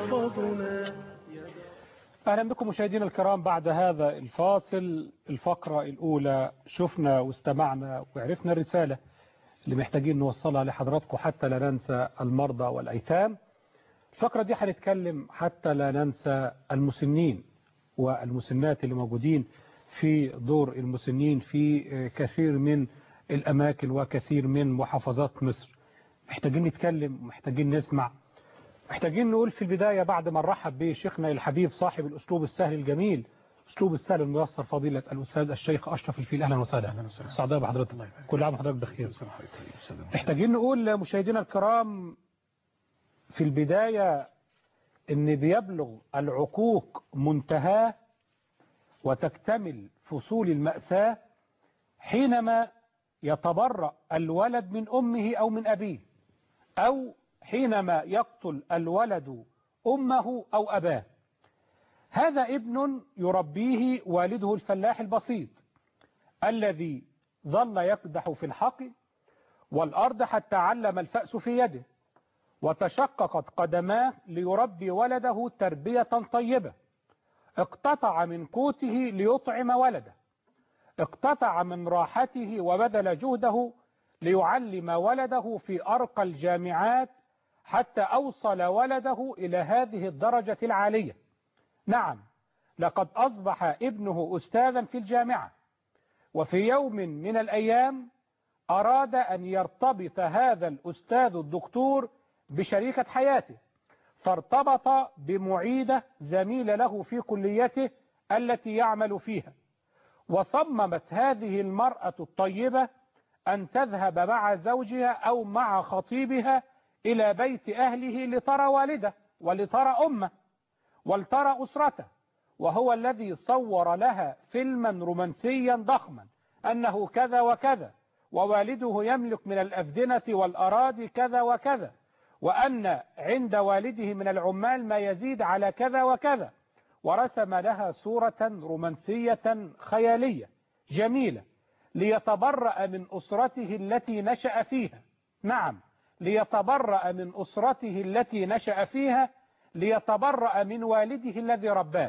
يحفظنا أهلا بكم مشاهدينا الكرام بعد هذا الفاصل الفقرة الأولى شفنا واستمعنا وعرفنا الرسالة اللي محتاجين نوصلها لحضراتكم حتى لا ننسى المرضى والأيتام الفقرة دي هنتكلم حتى لا ننسى المسنين والمسنات اللي موجودين في دور المسنين في كثير من الأماكن وكثير من محافظات مصر محتاجين نتكلم محتاجين نسمع محتاجين نقول في البداية بعد ما نرحب بشيخنا الحبيب صاحب الأسلوب السهل الجميل أسلوب السهل الميسر فضيلة الأستاذ الشيخ أشرف الفيل أهلا وسهلا سعداء بحضرتك كل عام وحضرتك بخير محتاجين نقول مشاهدينا الكرام في البداية ان بيبلغ العقوق منتهاه وتكتمل فصول المأساة حينما يتبرأ الولد من أمه أو من أبيه أو حينما يقتل الولد أمه أو أباه هذا ابن يربيه والده الفلاح البسيط الذي ظل يقدح في الحقل والأرض حتى علم الفأس في يده وتشققت قدماه ليربي ولده تربية طيبة اقتطع من قوته ليطعم ولده اقتطع من راحته وبذل جهده ليعلم ولده في أرقى الجامعات حتى أوصل ولده إلى هذه الدرجة العالية نعم لقد أصبح ابنه أستاذا في الجامعة وفي يوم من الأيام أراد أن يرتبط هذا الأستاذ الدكتور بشريكة حياته فارتبط بمعيدة زميل له في كليته التي يعمل فيها وصممت هذه المرأة الطيبة أن تذهب مع زوجها أو مع خطيبها إلى بيت أهله لترى والده ولترى أمه ولترى أسرته وهو الذي صور لها فيلما رومانسيا ضخما أنه كذا وكذا ووالده يملك من الأفدنة والأراضي كذا وكذا وأن عند والده من العمال ما يزيد على كذا وكذا ورسم لها صورة رومانسية خيالية جميلة ليتبرأ من أسرته التي نشأ فيها نعم ليتبرأ من أسرته التي نشأ فيها ليتبرأ من والده الذي رباه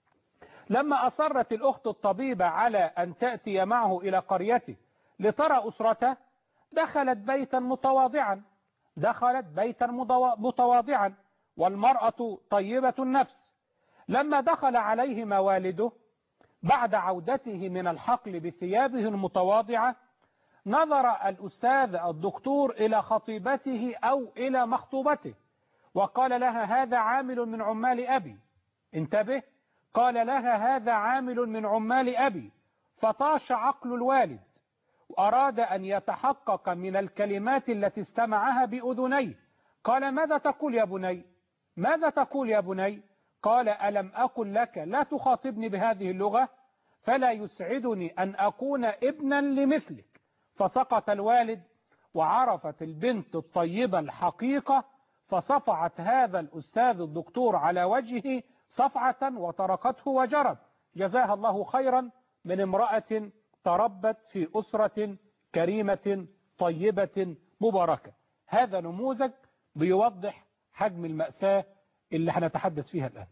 لما أصرت الأخت الطبيبة على أن تأتي معه إلى قريته لترى أسرته دخلت بيتا متواضعا دخلت بيتا متواضعا والمرأة طيبة النفس لما دخل عليهما والده بعد عودته من الحقل بثيابه المتواضعة نظر الأستاذ الدكتور إلى خطيبته أو إلى مخطوبته وقال لها هذا عامل من عمال أبي انتبه قال لها هذا عامل من عمال أبي فطاش عقل الوالد وأراد أن يتحقق من الكلمات التي استمعها بأذنيه قال ماذا تقول يا بني ماذا تقول يا بني قال ألم أقل لك لا تخاطبني بهذه اللغة فلا يسعدني أن أكون ابنا لمثلك فسقط الوالد وعرفت البنت الطيبة الحقيقة فصفعت هذا الأستاذ الدكتور على وجهه صفعة وتركته وجرت جزاها الله خيرا من امرأة تربت في أسرة كريمة طيبة مباركة هذا نموذج بيوضح حجم المأساة اللي هنتحدث فيها الآن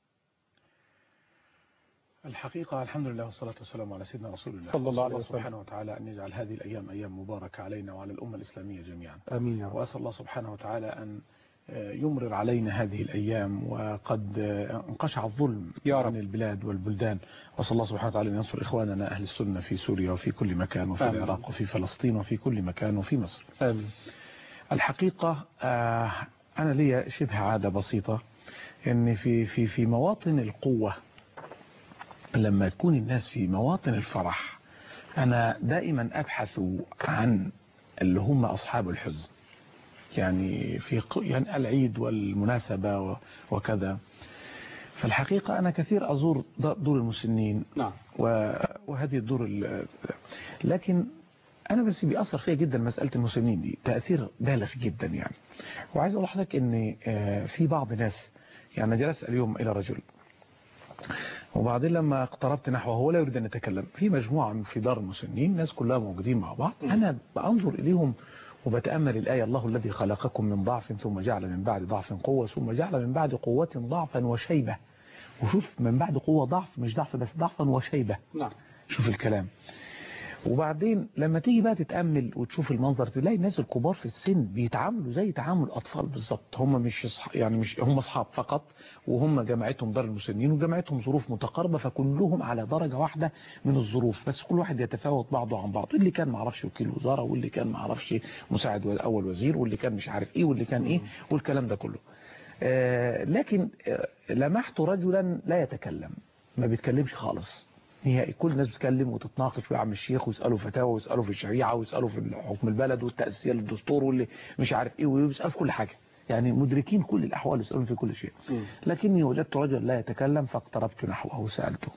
الحقيقة الحمد لله والصلاة والسلام على سيدنا رسول الله صلى الله عليه وسلم سبحانه وتعالى أن يجعل هذه الأيام أيام مباركة علينا وعلى الأمة الإسلامية جميعا آمين يا رب وأسأل الله سبحانه وتعالى أن يمرر علينا هذه الأيام وقد انقشع الظلم يا رب. عن البلاد والبلدان وأسأل الله سبحانه وتعالى أن ينصر إخواننا أهل السنة في سوريا وفي كل مكان وفي آمين. العراق وفي فلسطين وفي كل مكان وفي مصر آمين الحقيقة آه، أنا لي شبه عادة بسيطة أن في في في مواطن القوة لما تكون الناس في مواطن الفرح أنا دائما أبحث عن اللي هم أصحاب الحزن يعني في ق- يعني العيد والمناسبة و- وكذا فالحقيقة أنا كثير أزور د- دور المسنين نعم و- وهذه الدور ال- لكن أنا بس بيأثر فيا جدا مسألة المسنين دي تأثير بالغ جدا يعني وعايز أقول لحضرتك إن آه، في بعض ناس يعني أنا جلست اليوم إلى رجل وبعدين لما اقتربت نحوه هو لا يريد أن يتكلم في مجموعة في دار المسنين ناس كلها موجودين مع بعض أنا بأنظر إليهم وبتأمل الآية الله الذي خلقكم من ضعف ثم جعل من بعد ضعف قوة ثم جعل من بعد قوة ضعفا وشيبة وشوف من بعد قوة ضعف مش ضعف بس ضعفا وشيبة نعم شوف الكلام وبعدين لما تيجي بقى تتأمل وتشوف المنظر تلاقي الناس الكبار في السن بيتعاملوا زي تعامل الأطفال بالظبط هم مش أصح- يعني مش هم أصحاب فقط وهم جماعتهم دار المسنين وجماعتهم ظروف متقاربة فكلهم على درجة واحدة من الظروف بس كل واحد يتفاوت بعضه عن بعض اللي كان معرفش وكيل وزارة واللي كان معرفش مساعد أول وزير واللي كان مش عارف إيه واللي كان إيه والكلام ده كله آه، لكن آه، لمحت رجلا لا يتكلم ما بيتكلمش خالص نهائي كل الناس بتتكلم وتتناقش ويعمل الشيخ ويسألوا فتاوى ويسألوا في الشريعة ويسألوا في حكم البلد والتأسيس للدستور واللي مش عارف ايه ويسألوا في كل حاجة يعني مدركين كل الأحوال يسألون في كل شيء مم. لكني وجدت رجلا لا يتكلم فاقتربت نحوه وسألته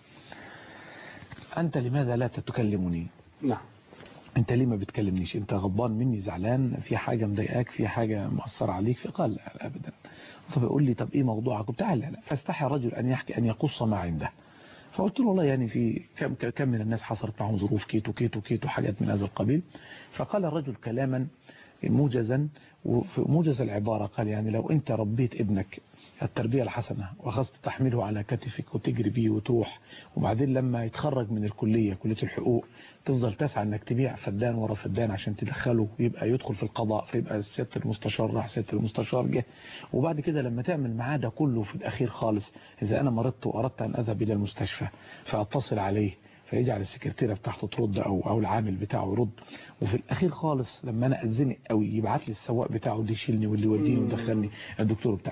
أنت لماذا لا تتكلمني نعم انت ليه ما بتكلمنيش انت غضبان مني زعلان في حاجة مضايقاك في حاجة مؤثرة عليك فقال لا ابدا طب يقول لي طب ايه موضوعك قلت لا لا فاستحى الرجل ان يحكي ان يقص ما عنده فقلت له والله يعني في كم كم من الناس حصلت معهم ظروف كيتو كيتو كيتو حاجات من هذا القبيل فقال الرجل كلاما موجزا وفي موجز العبارة قال يعني لو انت ربيت ابنك التربية الحسنة وأخذت تحمله على كتفك وتجري بيه وتروح وبعدين لما يتخرج من الكلية كلية الحقوق تفضل تسعى انك تبيع فدان ورا فدان عشان تدخله ويبقى يدخل في القضاء فيبقى سيادة المستشار راح سيادة المستشار جه وبعد كده لما تعمل معاه ده كله في الأخير خالص إذا أنا مرضت وأردت أن أذهب إلى المستشفى فأتصل عليه فيجعل السكرتيرة بتاعته ترد أو أو العامل بتاعه يرد وفي الأخير خالص لما أنا أتزنق قوي يبعت لي السواق بتاعه اللي يشيلني واللي يوديني ويدخلني الدكتور بتاعه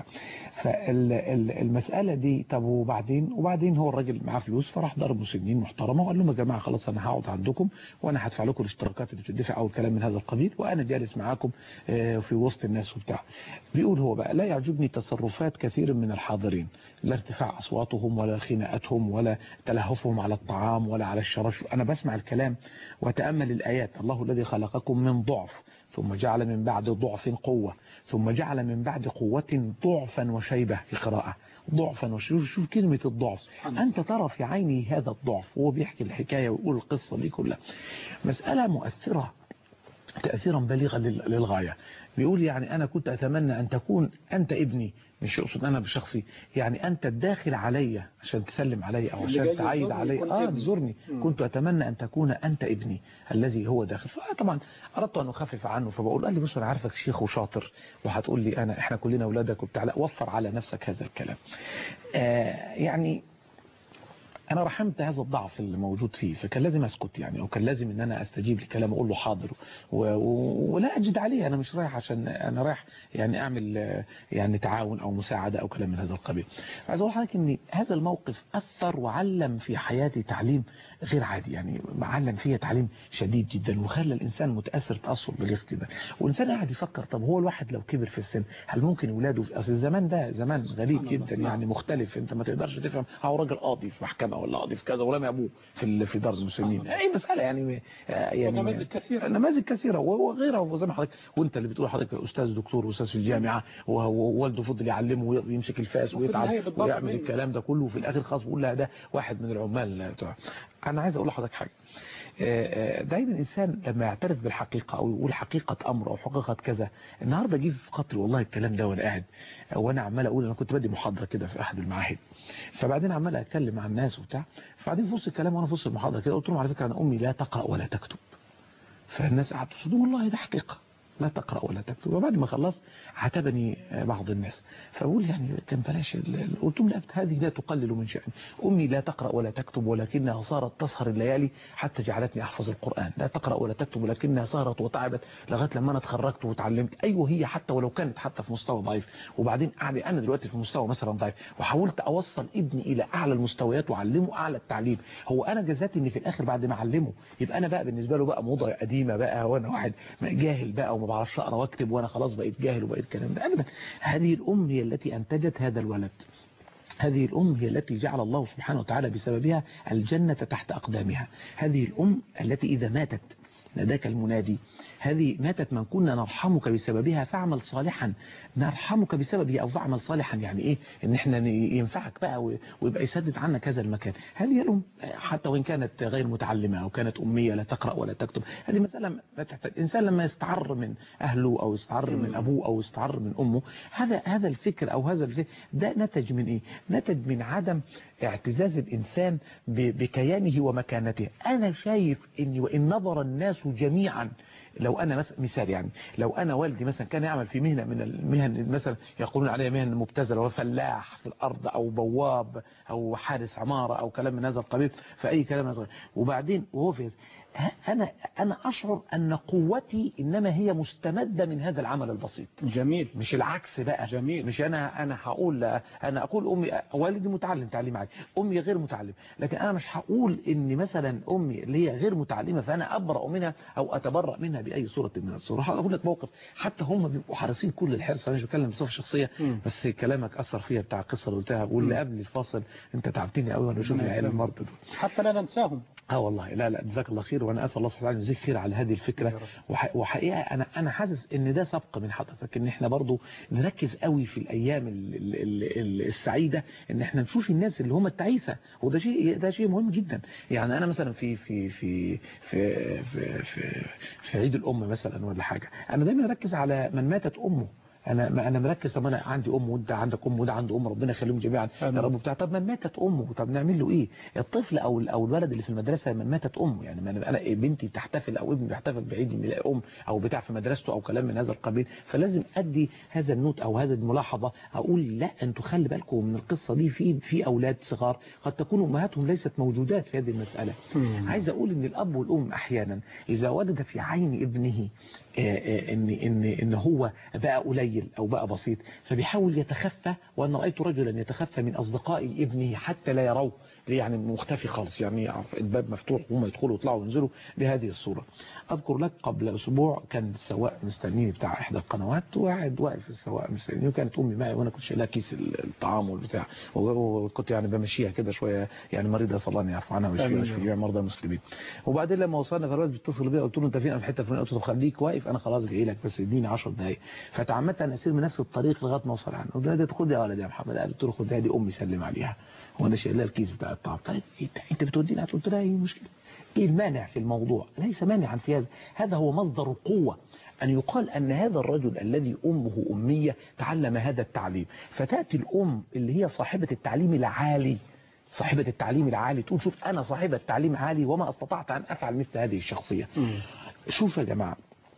فالمسألة دي طب وبعدين وبعدين هو الراجل معاه فلوس فراح ضرب مسنين محترمة وقال لهم يا جماعة خلاص أنا هقعد عندكم وأنا هدفع لكم الاشتراكات اللي بتدفع أو الكلام من هذا القبيل وأنا جالس معاكم آه، في وسط الناس وبتاع بيقول هو بقى لا يعجبني تصرفات كثير من الحاضرين لا ارتفاع أصواتهم ولا خناقتهم ولا تلهفهم على الطعام ولا على الشراب أنا بسمع الكلام وأتأمل الآيات الله الذي خلقكم من ضعف ثم جعل من بعد ضعف قوة ثم جعل من بعد قوة ضعفا وشيبة في قراءة ضعفا وشوف شوف كلمة الضعف أنت ترى في عيني هذا الضعف وهو بيحكي الحكاية ويقول القصة دي كلها مسألة مؤثرة تأثيرا بليغا لل- للغاية بيقول يعني أنا كنت أتمنى أن تكون أنت ابني مش أقصد أنا بشخصي يعني أنت الداخل علي عشان تسلم علي أو اللي جاي عشان تعايد يزورني علي يكون آه ابني. تزورني مم. كنت أتمنى أن تكون أنت ابني الذي هو داخل فطبعا أردت أن أخفف عنه فبقول قال لي بص أنا عارفك شيخ وشاطر وهتقول لي أنا إحنا كلنا أولادك وبتاع لا وفر على نفسك هذا الكلام آه يعني انا رحمت هذا الضعف اللي موجود فيه فكان لازم اسكت يعني او كان لازم ان انا استجيب لكلامه اقول له حاضر و... و... ولا اجد عليه انا مش رايح عشان انا رايح يعني اعمل آه، يعني تعاون او مساعده او كلام من هذا القبيل عايز اقول لحضرتك ان هذا الموقف اثر وعلم في حياتي تعليم غير عادي يعني علم فيها تعليم شديد جدا وخلى الانسان متاثر تاثر بليغ جدا والانسان قاعد يفكر طب هو الواحد لو كبر في السن هل ممكن اولاده في اصل الزمان ده زمان غريب سبحان الله. جدا نعم. يعني مختلف انت ما تقدرش تفهم هو راجل قاضي في محكمه ولا قاضي في كذا ورامي ابوه في ال- في دار المسنين اي مساله يعني آه، يعني ونماذج كثيرة. نماذج كثيره وغيرها وزي ما حضرتك وانت اللي بتقول حضرتك استاذ دكتور واستاذ في الجامعه وهو- ووالده فضل يعلمه ويمسك الفاس وفي ويتعب النهاية بتضرب ويعمل منه. الكلام ده كله وفي الاخر خلاص بقول لها ده واحد من العمال بتوع انا عايز اقول لحضرتك حاجه آه، آه، دايما الانسان لما يعترف بالحقيقه او يقول حقيقه امر او حقيقه كذا النهارده جه في خاطري والله الكلام ده وانا قاعد وانا عمال اقول انا كنت بدي محاضره كده في احد المعاهد فبعدين عمال اتكلم مع الناس وبتاع فبعدين في وسط الكلام وانا في وسط المحاضره كده قلت لهم على فكره انا امي لا تقرا ولا تكتب فالناس قعدوا تصدقوا والله ده حقيقه لا تقرأ ولا تكتب وبعد ما خلصت عاتبني بعض الناس فأقول يعني كان بلاش ال- ال- قلت لهم لا هذه لا تقلل من شأن أمي لا تقرأ ولا تكتب ولكنها صارت تسهر الليالي حتى جعلتني أحفظ القرآن لا تقرأ ولا تكتب ولكنها سهرت وتعبت لغاية لما أنا اتخرجت وتعلمت أيوه هي حتى ولو كانت حتى في مستوى ضعيف وبعدين قاعد أنا دلوقتي في مستوى مثلا ضعيف وحاولت أوصل ابني إلى أعلى المستويات وأعلمه أعلى التعليم هو أنا جزاتي إن في الآخر بعد ما أعلمه يبقى أنا بقى بالنسبة له بقى موضة قديمة بقى وأنا واحد جاهل بقى وما بعرفش أقرأ وأكتب وأنا خلاص بقيت جاهل وبقيت كلام ده أبدا هذه الأم هي التي أنتجت هذا الولد هذه الأم هي التي جعل الله سبحانه وتعالى بسببها الجنة تحت أقدامها هذه الأم التي إذا ماتت ناداك المنادي هذه ماتت من كنا نرحمك بسببها فاعمل صالحا نرحمك بسببه أو فاعمل صالحا يعني إيه إن إحنا ينفعك بقى ويبقى يسدد عنك هذا المكان هل يلوم حتى وإن كانت غير متعلمة أو كانت أمية لا تقرأ ولا تكتب هذه مسألة ما تحتاج الإنسان لما يستعر من أهله أو يستعر من أبوه أو يستعر من أمه هذا هذا الفكر أو هذا الفكر ده نتج من إيه نتج من عدم اعتزاز الإنسان بكيانه ومكانته أنا شايف إني وإن نظر الناس جميعا لو أنا مثلا مثال يعني لو أنا والدي مثلا كان يعمل في مهنة من المهن مثلا يقولون عليها مهن مبتذلة وفلاح في الأرض أو بواب أو حارس عمارة أو كلام من هذا القبيل فأي كلام من هذا وبعدين وهو في أنا أنا أشعر أن قوتي إنما هي مستمدة من هذا العمل البسيط جميل مش العكس بقى جميل مش أنا أنا هقول أنا أقول أمي والدي متعلم تعليم عالي أمي غير متعلم لكن أنا مش هقول إن مثلا أمي اللي هي غير متعلمة فأنا أبرأ منها أو أتبرأ منها بأي صورة من الصور هقول لك موقف حتى هم بيبقوا حريصين كل الحرص أنا مش بتكلم بصفة شخصية بس كلامك أثر فيها بتاع القصة اللي قلتها واللي قبل الفاصل أنت تعبتني قوي وأنا بشوف العيال المرضى دول حتى لا ننساهم اه والله لا لا جزاك الله خير وانا اسال الله سبحانه وتعالى يجزيك خير على هذه الفكره وحقيقه انا انا حاسس ان ده سبق من حضرتك ان احنا برضو نركز قوي في الايام ال ال ال السعيده ان احنا نشوف الناس اللي هم التعيسه وده شيء ده شيء مهم جدا يعني انا مثلا في في في في في, في, في عيد الام مثلا ولا حاجه انا دايما اركز على من ماتت امه انا انا مركز طب انا عندي ام وانت عندك ام وده عنده ام ربنا يخليهم جميعا يا رب بتاع طب من ماتت امه طب نعمل له ايه الطفل او او الولد اللي في المدرسه من ماتت امه يعني ما انا بنتي بتحتفل او ابني بيحتفل بعيد ميلاد ام او بتاع في مدرسته او كلام من هذا القبيل فلازم ادي هذا النوت او هذا الملاحظه اقول لا انتوا خلي بالكم من القصه دي في في اولاد صغار قد تكون امهاتهم ليست موجودات في هذه المساله عايز اقول ان الاب والام احيانا اذا وجد في عين ابنه ان ان ان هو بقى قليل او بقى بسيط فبيحاول يتخفى وانا رايت رجلا يتخفى من اصدقاء ابنه حتى لا يروه يعني مختفي خالص يعني الباب مفتوح وهم يدخلوا ويطلعوا وينزلوا بهذه الصوره اذكر لك قبل اسبوع كان السواق مستنيني بتاع احدى القنوات وقاعد واقف السواق مستنيني وكانت امي معي وانا كنت شايلها كيس الطعام والبتاع وكنت يعني بمشيها كده شويه يعني مريضه صلى الله يعفو عنها ويشفيها في جميع مرضى المسلمين وبعدين لما وصلنا فالواد بيتصل بيا قلت له انت فين في حته فلانيه قلت له خليك واقف انا خلاص جاي لك بس اديني 10 دقائق فتعمدت ان اسير من نفس الطريق لغايه ما اوصل عنه قلت له خد يا ولد يا محمد قلت له خد دي امي سلم عليها وانا شايل لها الكيس بتاع الطعام قالت انت بتوديني قلت لها ايه المشكله ايه المانع في الموضوع ليس مانعا في هذا هذا هو مصدر القوه أن يقال أن هذا الرجل الذي أمه أمية تعلم هذا التعليم فتأتي الأم اللي هي صاحبة التعليم العالي صاحبة التعليم العالي تقول شوف أنا صاحبة تعليم عالي وما استطعت أن أفعل مثل هذه الشخصية شوف يا جماعة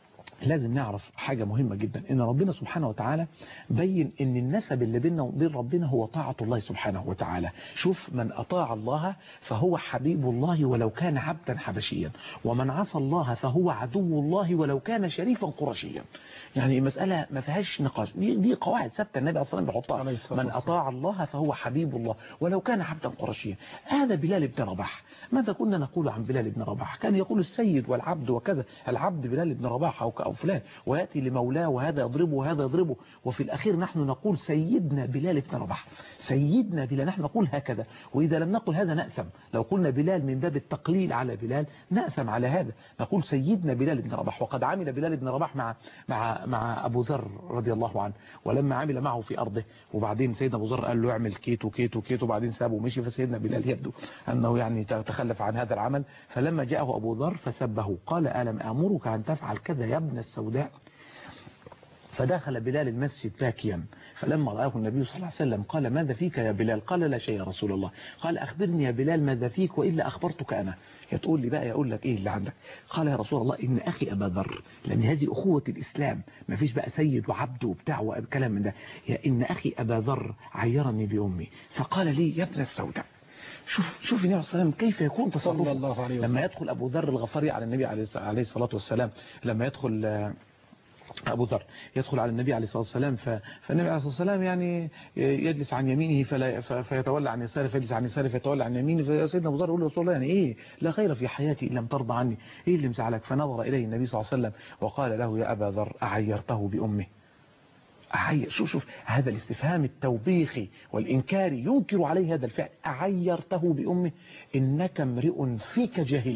لازم نعرف حاجة مهمة جدا ان ربنا سبحانه وتعالى بين ان النسب اللي بيننا وبين ربنا هو طاعة الله سبحانه وتعالى شوف من اطاع الله فهو حبيب الله ولو كان عبدا حبشيا ومن عصى الله فهو عدو الله ولو كان شريفا قرشيا يعني المسألة ما فيهاش نقاش دي, دي قواعد ثابته النبي عليه الصلاة والسلام بيحطها من اطاع الله فهو حبيب الله ولو كان عبدا قرشيا هذا بلال بن رباح ماذا كنا نقول عن بلال بن رباح كان يقول السيد والعبد وكذا العبد بلال بن رباح أو أو فلان ويأتي لمولاه وهذا يضربه وهذا يضربه وفي الأخير نحن نقول سيدنا بلال بن رباح سيدنا بلال نحن نقول هكذا وإذا لم نقل هذا نأثم لو قلنا بلال من باب التقليل على بلال نأثم على هذا نقول سيدنا بلال بن رباح وقد عمل بلال بن رباح مع مع مع أبو ذر رضي الله عنه ولما عمل معه في أرضه وبعدين سيدنا أبو ذر قال له اعمل كيت وكيت وكيت وبعدين سابه ومشي فسيدنا بلال يبدو أنه يعني تخلف عن هذا العمل فلما جاءه أبو ذر فسبه قال ألم أمرك أن تفعل كذا يا ابن السوداء فدخل بلال المسجد باكيا فلما رآه النبي صلى الله عليه وسلم قال ماذا فيك يا بلال قال لا شيء يا رسول الله قال أخبرني يا بلال ماذا فيك وإلا أخبرتك أنا تقول لي بقى يقول لك إيه اللي عندك قال يا رسول الله إن أخي أبا ذر لأن هذه أخوة الإسلام ما فيش بقى سيد وعبد وبتاع وكلام من ده يا إن أخي أبا ذر عيرني بأمي فقال لي يا ابن السوداء شوف شوف النبي صلى الله عليه وسلم كيف يكون تصرفه الله عليه وسلم. لما يدخل أبو ذر الغفاري على النبي عليه الصلاة والسلام لما يدخل أبو ذر يدخل على النبي عليه الصلاة والسلام فالنبي عليه الصلاة والسلام يعني يجلس عن يمينه فلا فيتولى عن يساره فيجلس عن يساره فيتولى عن يمينه فسيدنا أبو ذر يقول له رسول الله يعني إيه لا خير في حياتي إن لم ترضى عني إيه اللي مزعلك فنظر إليه النبي صلى الله عليه وسلم وقال له يا أبا ذر أعيرته بأمه أعير شوف شوف هذا الاستفهام التوبيخي والإنكاري ينكر عليه هذا الفعل أعيرته بأمه إنك امرئ فيك جاهلية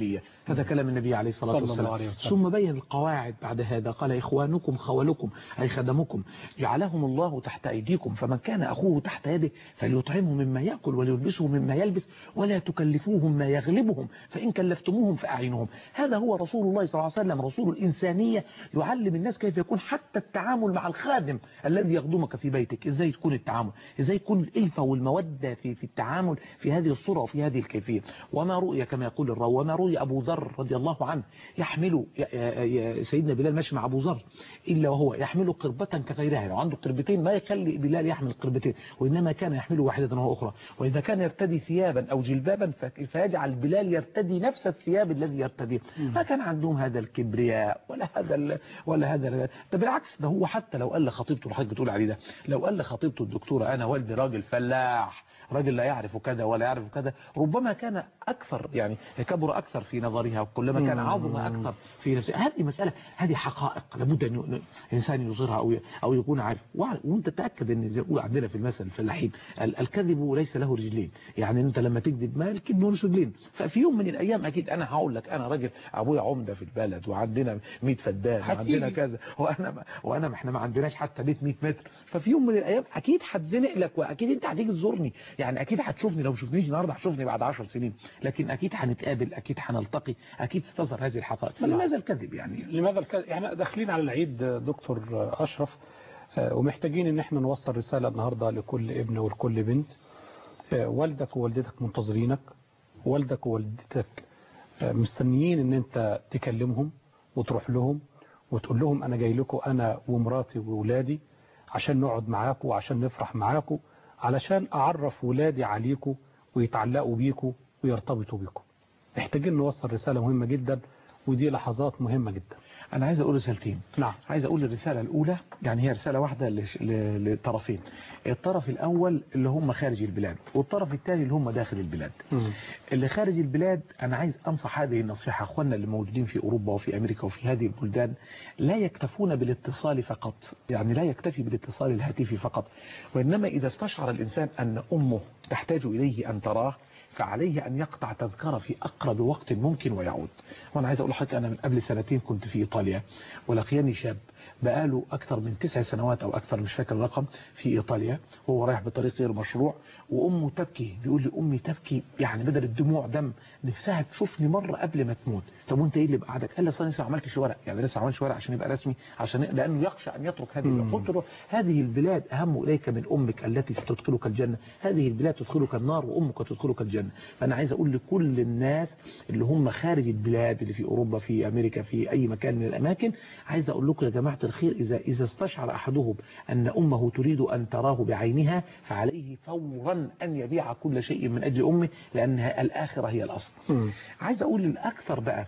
هذا كلام النبي عليه الصلاة صلى الله والسلام عليه وسلم. ثم بين القواعد بعد هذا قال إخوانكم خولكم أي خدمكم جعلهم الله تحت أيديكم فمن كان أخوه تحت يده فليطعمه مما يأكل وليلبسه مما يلبس ولا تكلفوهم ما يغلبهم فإن كلفتموهم فأعينهم هذا هو رسول الله صلى الله عليه وسلم رسول الإنسانية يعلم الناس كيف يكون حتى التعامل مع الخادم الذي يخدمك في بيتك إزاي تكون التعامل إزاي يكون الإلفة والمودة في, في التعامل في هذه الصورة وفي هذه الكيفية وما رؤي كما يقول الراوي وما رؤي أبو ذر رضي الله عنه يحمل يا- يا- يا سيدنا بلال ماشي مع أبو ذر إلا وهو يحمل قربة كغيرها لو عنده قربتين ما يخلي بلال يحمل قربتين وإنما كان يحمل واحدة وهو أخرى وإذا كان يرتدي ثيابا أو جلبابا ف- فيجعل بلال يرتدي نفس الثياب الذي يرتديه ما كان عندهم هذا الكبرياء ولا هذا ال- ولا هذا ال- ده بالعكس ده هو حتى لو قال لخطيبته اللي حضرتك بتقول عليه ده لو قال لخطيبته الدكتورة أنا والدي راجل فلاح راجل لا يعرف كذا ولا يعرف كذا ربما كان أكثر يعني كبر أكثر في نظرها وكلما كان مم. عظم أكثر في نفسه هذه مسألة هذه حقائق لابد أن ي- الإنسان يظهرها أو ي- أو يكون عارف وع- وأنت تأكد أن زي ما بيقولوا عندنا في المثل الفلاحين ال- الكذب ليس له رجلين يعني أنت لما تكذب ما الكذب ملوش رجلين ففي يوم من الأيام أكيد أنا هقول لك أنا راجل أبويا عمدة في البلد وعندنا 100 فدان هتيجي. وعندنا كذا وانا ما وانا ما احنا ما عندناش حتى بيت 100 متر ففي يوم من الايام اكيد هتزنق لك واكيد انت هتيجي تزورني يعني اكيد هتشوفني لو ما شفتنيش النهارده هتشوفني بعد 10 سنين لكن اكيد هنتقابل اكيد هنلتقي اكيد ستظهر هذه الحقائق فلماذا الكذب يعني لماذا الكذب احنا داخلين على العيد دكتور أشرف آه، ومحتاجين ان احنا نوصل رسالة النهاردة لكل ابن ولكل بنت آه، والدك ووالدتك منتظرينك والدك ووالدتك آه، مستنيين ان انت تكلمهم وتروح لهم وتقول لهم انا جاي لكم انا ومراتي وولادي عشان نقعد معاكم وعشان نفرح معاكم علشان اعرف ولادي عليكم ويتعلقوا بيكم ويرتبطوا بيكم محتاجين نوصل رسالة مهمة جدا ودي لحظات مهمة جدا انا عايز اقول رسالتين نعم عايز اقول الرسالة الأولى يعني هي رسالة واحدة لش- ل- لطرفين الطرف الأول اللي هم خارج البلاد والطرف الثاني اللي هم داخل البلاد مم. اللي خارج البلاد أنا عايز أنصح هذه النصيحة أخواننا اللي موجودين في أوروبا وفي أمريكا وفي هذه البلدان لا يكتفون بالاتصال فقط يعني لا يكتفي بالاتصال الهاتفي فقط وإنما إذا استشعر الإنسان أن أمه تحتاج إليه أن تراه فعليه أن يقطع تذكرة في أقرب وقت ممكن ويعود وأنا عايز أقول لحضرتك أنا من قبل سنتين كنت في إيطاليا ولقياني شاب بقاله أكثر من تسع سنوات أو أكثر مش فاكر الرقم في إيطاليا وهو رايح بطريق غير مشروع وأمه تبكي بيقول لي أمي تبكي يعني بدل الدموع دم نفسها تشوفني مرة قبل ما تموت طب وأنت إيه اللي بقعدك قال لي أصل أنا لسه ما عملتش ورق يعني لسه ما عملتش ورق عشان يبقى رسمي عشان لأنه يخشى أن يترك هذه مم. البلاد قلت له هذه البلاد أهم إليك من أمك التي ستدخلك الجنة هذه البلاد تدخلك النار وأمك تدخلك الجنة فأنا عايز أقول لكل الناس اللي هم خارج البلاد اللي في أوروبا في أمريكا في أي مكان من الأماكن عايز أقول لكم يا جماعة الخير إذا إذا استشعر أحدهم أن أمه تريد أن تراه بعينها فعليه فورا أن يبيع كل شيء من أجل أمه لأنها الآخرة هي الأصل مم. عايز أقول الأكثر بقى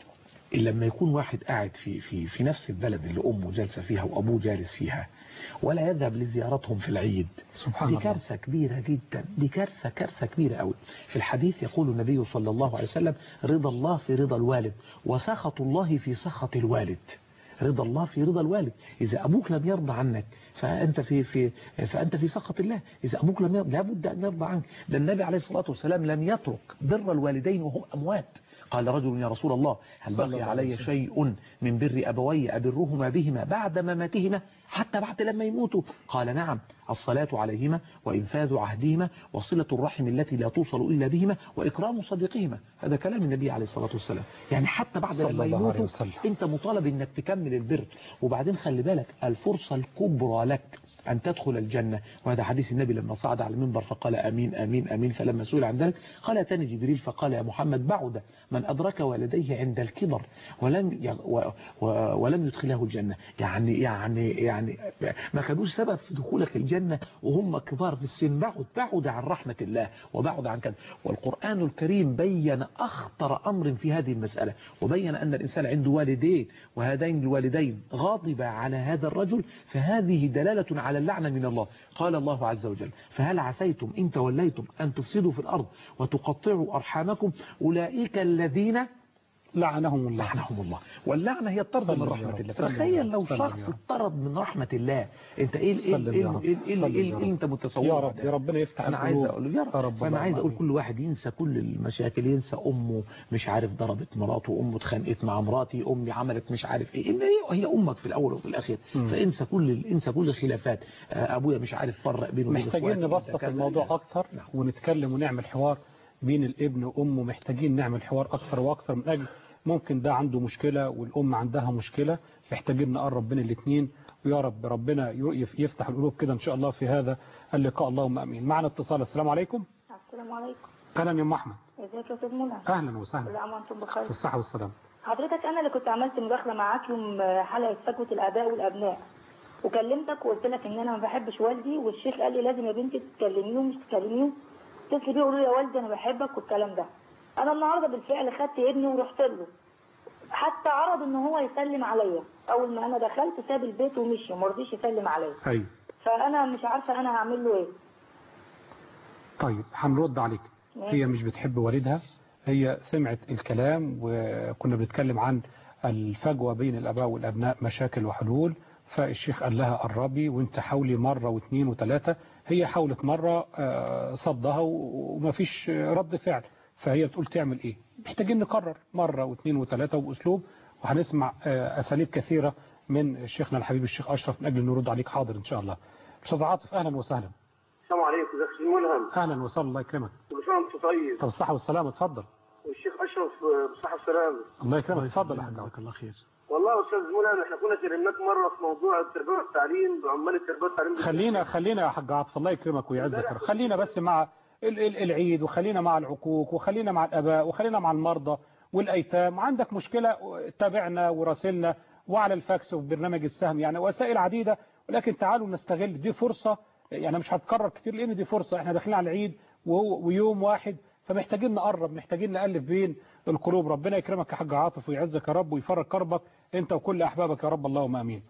لما يكون واحد قاعد في في في نفس البلد اللي أمه جالسة فيها وأبوه جالس فيها ولا يذهب لزيارتهم في العيد سبحان دي الله كارثة كبيرة جدا دي كارثة كارثة كبيرة قوي في الحديث يقول النبي صلى الله عليه وسلم رضا الله في رضا الوالد وسخط الله في سخط الوالد رضا الله في رضا الوالد إذا أبوك لم يرضى عنك فأنت في في فأنت في سخط الله إذا أبوك لم يرضى لابد أن يرضى عنك ده النبي عليه الصلاة والسلام لم يترك بر الوالدين وهم أموات قال رجل يا رسول الله هل صلى بقي الله عليه علي وسلم. شيء من بر أبوي أبرهما بهما بعد مماتهما حتى بعد لما يموتوا قال نعم الصلاة عليهما وإنفاذ عهدهما وصلة الرحم التي لا توصل إلا بهما وإكرام صديقهما هذا كلام النبي عليه الصلاة والسلام يعني حتى بعد صلى لما الله عليه يموتوا وسلم. أنت مطالب أنك تكمل البر وبعدين خلي بالك الفرصة الكبرى لك أن تدخل الجنة وهذا حديث النبي لما صعد على المنبر فقال أمين أمين أمين فلما سئل عن ذلك قال أتاني جبريل فقال يا محمد بعد من أدرك والديه عند الكبر ولم ي- و- و- ولم يدخله الجنة يعني يعني يعني ما كانوش سبب في دخولك الجنة وهم كبار في السن بعد بعد عن رحمة الله وبعد عن كذا والقرآن الكريم بين أخطر أمر في هذه المسألة وبين أن الإنسان عنده والدين وهذين الوالدين غاضب على هذا الرجل فهذه دلالة على اللعنة من الله قال الله عز وجل فهل عسيتم إن توليتم أن تفسدوا في الأرض وتقطعوا أرحامكم أولئك الذين لعنهم الله لعنهم الله واللعنة هي الطرد من صلى رحمة يا الله رب، صلى يا تخيل رب، لو صلى يا شخص رب. اطرد من رحمة الله انت ايه ايه صلى ايه يا رب، ايه صلى ايه يا ايه رب. ايه انت متصور يا رب يا ربنا يفتح انا عايز القلوب. اقول يا رب, يا رب فانا اللهم عايز اقول آمين. كل واحد ينسى كل المشاكل ينسى امه مش عارف ضربت مراته امه اتخانقت مع مراتي امي عملت مش عارف ايه إن هي هي امك في الاول وفي الاخير مم. فانسى كل انسى كل الخلافات آه، ابويا مش عارف فرق بينه وبين محتاجين إخواتي، نبسط ده كذا. الموضوع أكثر نعم. ونتكلم ونعمل حوار بين الابن وأمه محتاجين نعمل حوار أكثر وأكثر من أجل ممكن ده عنده مشكلة والأم عندها مشكلة محتاجين نقرب بين الاثنين ويا رب ربنا يف- يفتح القلوب كده إن شاء الله في هذا اللقاء اللهم أمين معنا اتصال السلام عليكم السلام عليكم أهلا يا أم أحمد ازيك يا استاذ منى أهلا وسهلا كل عام وانتم في بخير الصحة والسلام حضرتك انا اللي كنت عملت مداخله معاك يوم حلقه فجوه الاباء والابناء وكلمتك وقلت لك ان انا ما بحبش والدي والشيخ قال لي لازم يا بنتي تكلميه مش تكلميه اتصل بيه قولوا له يا والدي انا بحبك والكلام ده انا النهارده بالفعل خدت ابني ورحت له حتى عرض ان هو يسلم عليا اول ما انا دخلت ساب البيت ومشي وما رضيش يسلم عليا أيوة فانا مش عارفه انا هعمل له ايه طيب هنرد عليك هي مش بتحب والدها هي سمعت الكلام وكنا بنتكلم عن الفجوة بين الأباء والأبناء مشاكل وحلول فالشيخ قال لها قربي وانت حاولي مرة واثنين وثلاثة هي حاولت مرة آه، صدها و- ومفيش رد فعل فهي بتقول تعمل ايه محتاجين نقرر مرة واثنين وثلاثة وبأسلوب وهنسمع آه، أساليب كثيرة من شيخنا الحبيب الشيخ أشرف من أجل نرد عليك حاضر إن شاء الله أستاذ عاطف أهلا وسهلا السلام عليكم ازيك يا أستاذ ملهم أهلا وسهلا الله يكرمك كل سنه وانت طيب طب الصحة والسلامة اتفضل والشيخ اشرف آه، بالصحه والسلامه الله يكرمك اتفضل يا حاج عوض. جزاك الله خير والله يا استاذ ملهم احنا كنا كلمناك مره في موضوع التربيه والتعليم بعمال التربيه والتعليم خلينا خلينا يا حاج عاطف الله يكرمك ويعزك يا رب. خلينا بس مع ال- ال- العيد وخلينا مع العقوق وخلينا مع الاباء وخلينا مع المرضى والايتام عندك مشكله تابعنا وراسلنا وعلى الفاكس وفي برنامج السهم يعني وسائل عديده ولكن تعالوا نستغل دي فرصه يعني مش هتكرر كتير لان دي فرصه احنا داخلين على العيد وهو ويوم واحد فمحتاجين نقرب محتاجين نالف بين القلوب ربنا يكرمك يا حاج عاطف ويعزك يا رب ويفرج كربك انت وكل احبابك يا رب اللهم امين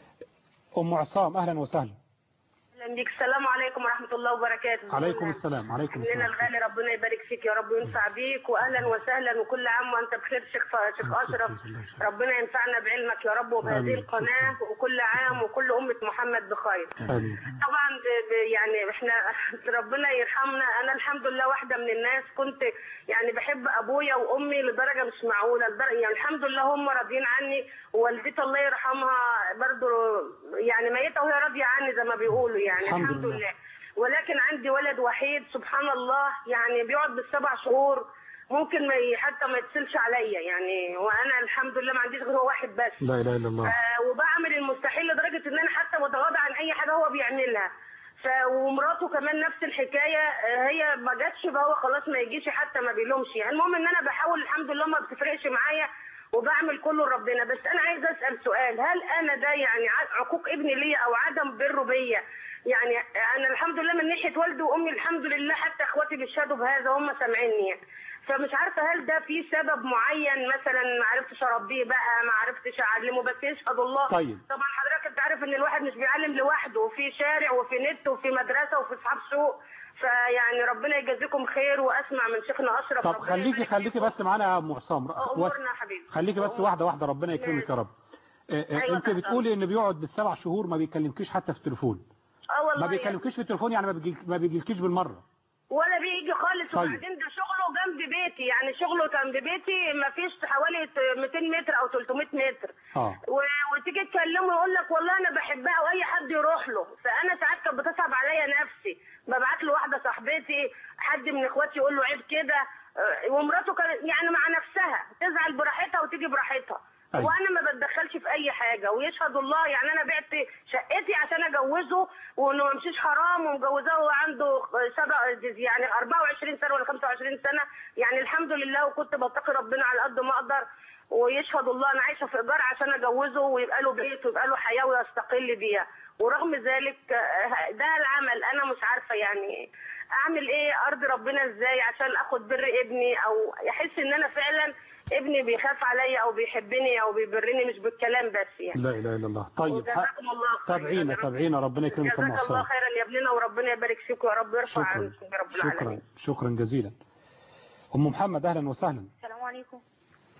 ام عصام اهلا وسهلا اهلا بيك السلام عليكم ورحمه الله وبركاته عليكم السلام عليكم لنا السلام الغالي ربنا يبارك فيك يا رب وينفع بيك واهلا وسهلا وكل عام وانت بخير شيخ شيخ اشرف ربنا ينفعنا بعلمك يا رب وبهذه آمين. القناه وكل عام وكل امه محمد بخير آمين. طبعا ب- ب- يعني احنا ربنا يرحمنا انا الحمد لله واحده من الناس كنت يعني بحب ابويا وامي لدرجه مش معقوله لدرجة يعني الحمد لله هم راضيين عني ووالدتي الله يرحمها برضو يعني ميته وهي راضيه عني زي ما بيقولوا يعني الحمد الحمد, لله. لله ولكن عندي ولد وحيد سبحان الله يعني بيقعد بالسبع شهور ممكن ما ي- حتى ما يتصلش عليا يعني وانا الحمد لله ما عنديش غير هو واحد بس لا اله الا الله آه، وبعمل المستحيل لدرجه ان انا حتى بتغاضى عن اي حاجه هو بيعملها ف ومراته كمان نفس الحكايه آه، هي ما جاتش فهو خلاص ما يجيش حتى ما بيلومش يعني المهم ان انا بحاول الحمد لله ما بتفرقش معايا وبعمل كله لربنا بس انا عايز اسال سؤال هل انا ده يعني ع- عقوق ابني ليا او عدم بره بيا يعني انا الحمد لله من ناحيه والدي وامي الحمد لله حتى اخواتي بيشهدوا بهذا هم سامعيني يعني. فمش عارفه هل ده في سبب معين مثلا ما عرفتش اربيه بقى ما عرفتش اعلمه بس يشهد الله طيب. طبعا حضرتك انت عارف ان الواحد مش بيعلم لوحده وفي شارع وفي نت وفي مدرسه وفي اصحاب سوق فيعني ربنا يجازيكم خير واسمع من شيخنا اشرف طب ربنا خليكي يبارك خليكي فيكم. بس معانا يا ام عصام امورنا يا حبيبي خليكي بس واحده واحده ربنا يكرمك يا رب آه، آه، أيوة انت طبعا. بتقولي ان بيقعد بالسبع شهور ما بيكلمكيش حتى في التليفون اه والله ما يعني. بيكلمكيش في التليفون يعني ما بيجي ما بيجيلكيش بالمره ولا بيجي خالص طيب. وبعدين ده شغله جنب بيتي يعني شغله جنب بيتي ما فيش حوالي 200 متر او 300 متر اه و... وتيجي تكلمه يقول لك والله انا بحبها واي حد يروح له فانا ساعات كانت بتصعب عليا نفسي ببعت له واحده صاحبتي حد من اخواتي يقول له عيب كده آه، ومراته كانت يعني مع نفسها تزعل براحتها وتيجي براحتها أيوة. وانا ما بتدخلش في اي حاجه ويشهد الله يعني انا بعت شقتي عشان اجوزه وانه ما يمشيش حرام ومجوزاه وهو عنده سبع يعني 24 سنه ولا 25 سنه يعني الحمد لله وكنت بتقي ربنا على قد ما اقدر ويشهد الله انا عايشه في ايجار عشان اجوزه ويبقى له بيت ويبقى له حياه ويستقل بيها ورغم ذلك آه، ده العمل انا مش عارفه يعني اعمل ايه ارضي ربنا ازاي عشان اخد بر ابني او يحس ان انا فعلا ابني بيخاف عليا او بيحبني او بيبرني مش بالكلام بس يعني لا اله الا الله طيب ح- وجزاكم الله خير. تابعينا تابعينا ربنا يكرمك يا ام جزاك الله عصام خيرا يا ابننا وربنا يبارك فيك يا رب يرفع شكرا عنكم يا رب شكرا العالمين شكرا جزيلا ام محمد اهلا وسهلا السلام عليكم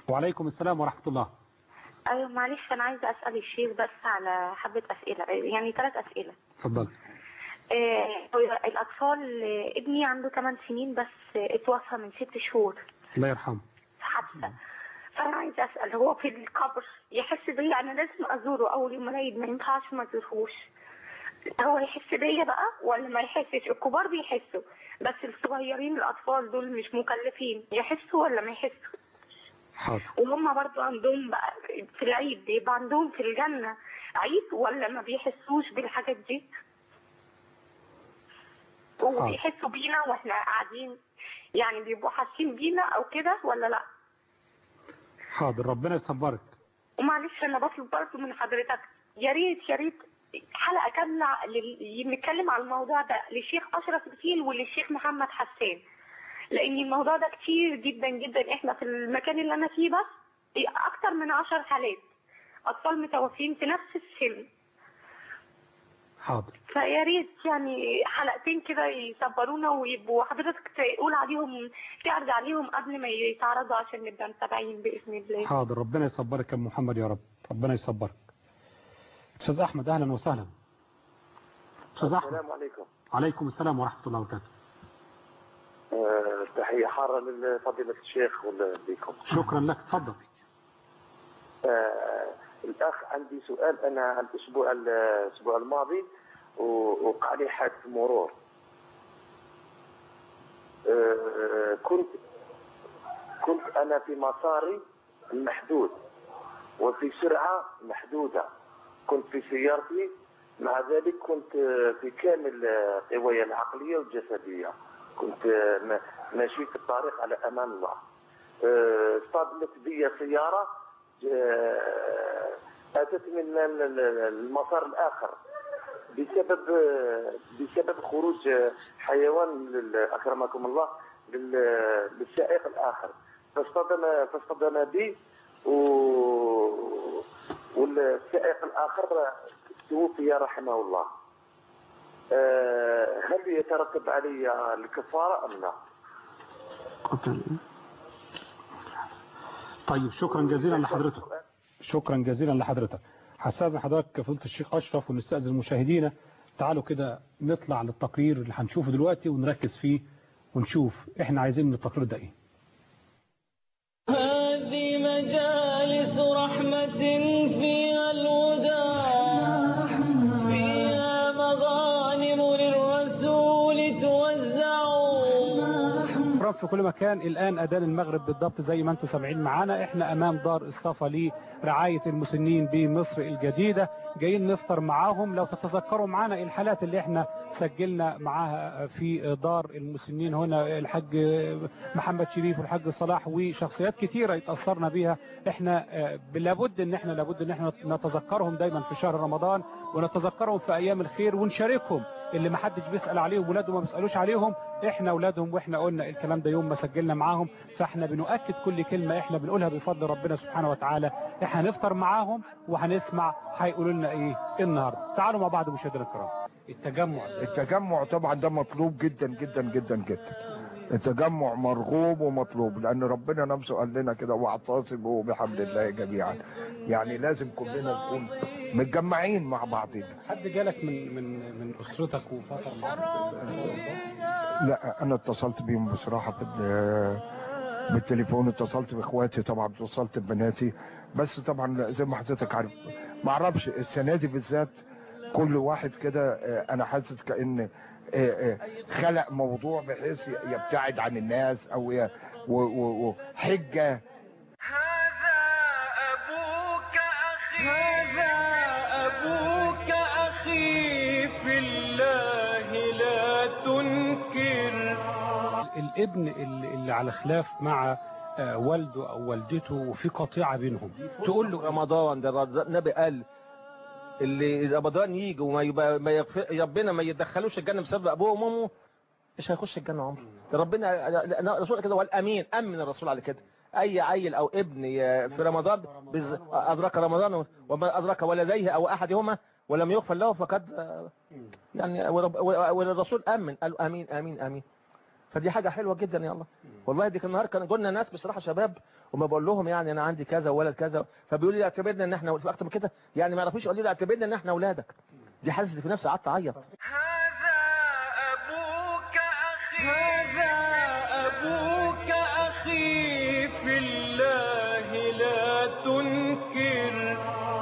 وعليكم السلام ورحمة الله ايوه معلش انا عايزه اسال الشيخ بس على حبه اسئله يعني ثلاث اسئله اتفضل آه، هو الاطفال آه، ابني عنده 8 سنين بس آه، اتوفى من ست شهور الله يرحمه في حادثه فانا عايزه اسال هو في القبر يحس بيا انا لازم ازوره اول يوم العيد ما ينفعش ما ازورهوش هو يحس بيا بقى ولا ما يحسش الكبار بيحسوا بس الصغيرين الاطفال دول مش مكلفين يحسوا ولا ما يحسوا حاضر وهم برضو عندهم بقى في العيد بيبقى عندهم في الجنة عيد ولا ما بيحسوش بالحاجات دي وبيحسوا بينا واحنا قاعدين يعني بيبقوا حاسين بينا او كده ولا لا حاضر ربنا يصبرك ومعلش انا بطلب برضو من حضرتك يا ريت يا ريت حلقة كاملة لل- نتكلم على الموضوع ده للشيخ أشرف بكيل وللشيخ محمد حسان لأن الموضوع ده كتير جدا جدا احنا في المكان اللي أنا فيه بس أكتر من عشر حالات أطفال متوفين في نفس السن حاضر فيا ريت يعني حلقتين كده يصبرونا ويبقوا حضرتك تقول عليهم تعرض عليهم قبل ما يتعرضوا عشان نبقى متابعين بإذن الله حاضر ربنا يصبرك يا أم محمد يا رب ربنا يصبرك أستاذ أحمد أهلا وسهلا أستاذ أحمد السلام عليكم عليكم السلام ورحمة الله وبركاته آه، تحية حارة لفضيلة الشيخ ولديكم شكرا لك تفضل آه، الأخ عندي سؤال أنا الأسبوع الأسبوع الماضي و- وقع لي حادث مرور آه، كنت كنت أنا في مساري المحدود وفي سرعة محدودة كنت في سيارتي مع ذلك كنت في كامل قوايا العقلية والجسدية كنت ما- ماشي في الطريق على أمان الله آه، اصطدمت بي سيارة آه، أتت من ال- ال- المسار الآخر بسبب بسبب خروج حيوان لل- أكرمكم الله لل- للسائق الآخر فاصطدم فاصطدم بي و والسائق الآخر توفي رحمه الله آه، هل يترتب علي الكفارة أم لا؟ قتل طيب شكرا جزيلا لحضرتك شكرا جزيلا لحضرتك هستاذن حضرتك فضيله الشيخ اشرف ونستاذن المشاهدين تعالوا كده نطلع للتقرير اللي هنشوفه دلوقتي ونركز فيه ونشوف احنا عايزين من التقرير ده ايه هذه مجالس رحمة فيها الوداع فيها مغانم للرسول توزع رب في كل مكان الآن أذان المغرب بالضبط زي ما انتم سامعين معانا احنا أمام دار الصفا لرعاية المسنين بمصر الجديدة جايين نفطر معاهم لو تتذكروا معانا الحالات اللي احنا سجلنا معاها في دار المسنين هنا الحاج محمد شريف والحاج صلاح وشخصيات كتيرة اتأثرنا بيها احنا آه، لابد ان احنا لابد ان احنا نتذكرهم دايما في شهر رمضان ونتذكرهم في ايام الخير ونشاركهم اللي ما حدش بيسأل عليهم ولاده ما بيسألوش عليهم احنا اولادهم واحنا قلنا الكلام ده يوم ما سجلنا معاهم فاحنا بنؤكد كل كلمة احنا بنقولها بفضل ربنا سبحانه وتعالى احنا هنفطر معاهم وهنسمع هيقولوا لنا ايه النهارده تعالوا مع بعض مشاهدينا الكرام التجمع التجمع طبعا ده مطلوب جدا جدا جدا جدا التجمع مرغوب ومطلوب لان ربنا نفسه قال لنا كده واعتصموا بحبل الله جميعا يعني لازم كلنا نكون متجمعين مع بعضنا حد جالك من من من اسرتك وفطر معاك لا انا اتصلت بيهم بصراحه بال بالتليفون اتصلت باخواتي طبعا اتصلت ببناتي بس طبعا زي ما حضرتك عارف ما اعرفش السنه دي بالذات كل واحد كده آه، انا حاسس كان آه، آه، خلق موضوع بحيث يبتعد عن الناس او ي- و- و- وحجه هذا أبوك أخي في الله لا تنكر الابن اللي, اللي على خلاف مع آه، والده او والدته وفي قطيعه بينهم تقول له رمضان ده الرز- النبي قال اللي رمضان يجي وما يبقى ما يغفر ربنا ما يدخلوش الجنه بسبب ابوه وامه مش هيخش الجنه عمره ده ربنا الرسول كده هو الامين امن الرسول على كده اي عيل او ابن ي- في رمضان بز- ادرك رمضان وما ادرك ولديه او احدهما ولم يغفر له فقد يعني ورب- والرسول امن قال امين امين امين فدي حاجه حلوه جدا يا الله والله دي كان النهار كان قلنا ناس بصراحه شباب وما بقول لهم يعني انا عندي كذا وولد كذا فبيقولوا لي اعتبرنا ان احنا في اكتر من كده يعني ما يعرفوش يقولوا لي اعتبرنا ان احنا اولادك دي حاسس في نفسي قعدت اعيط هذا أبوك أخي في الله لا تنكر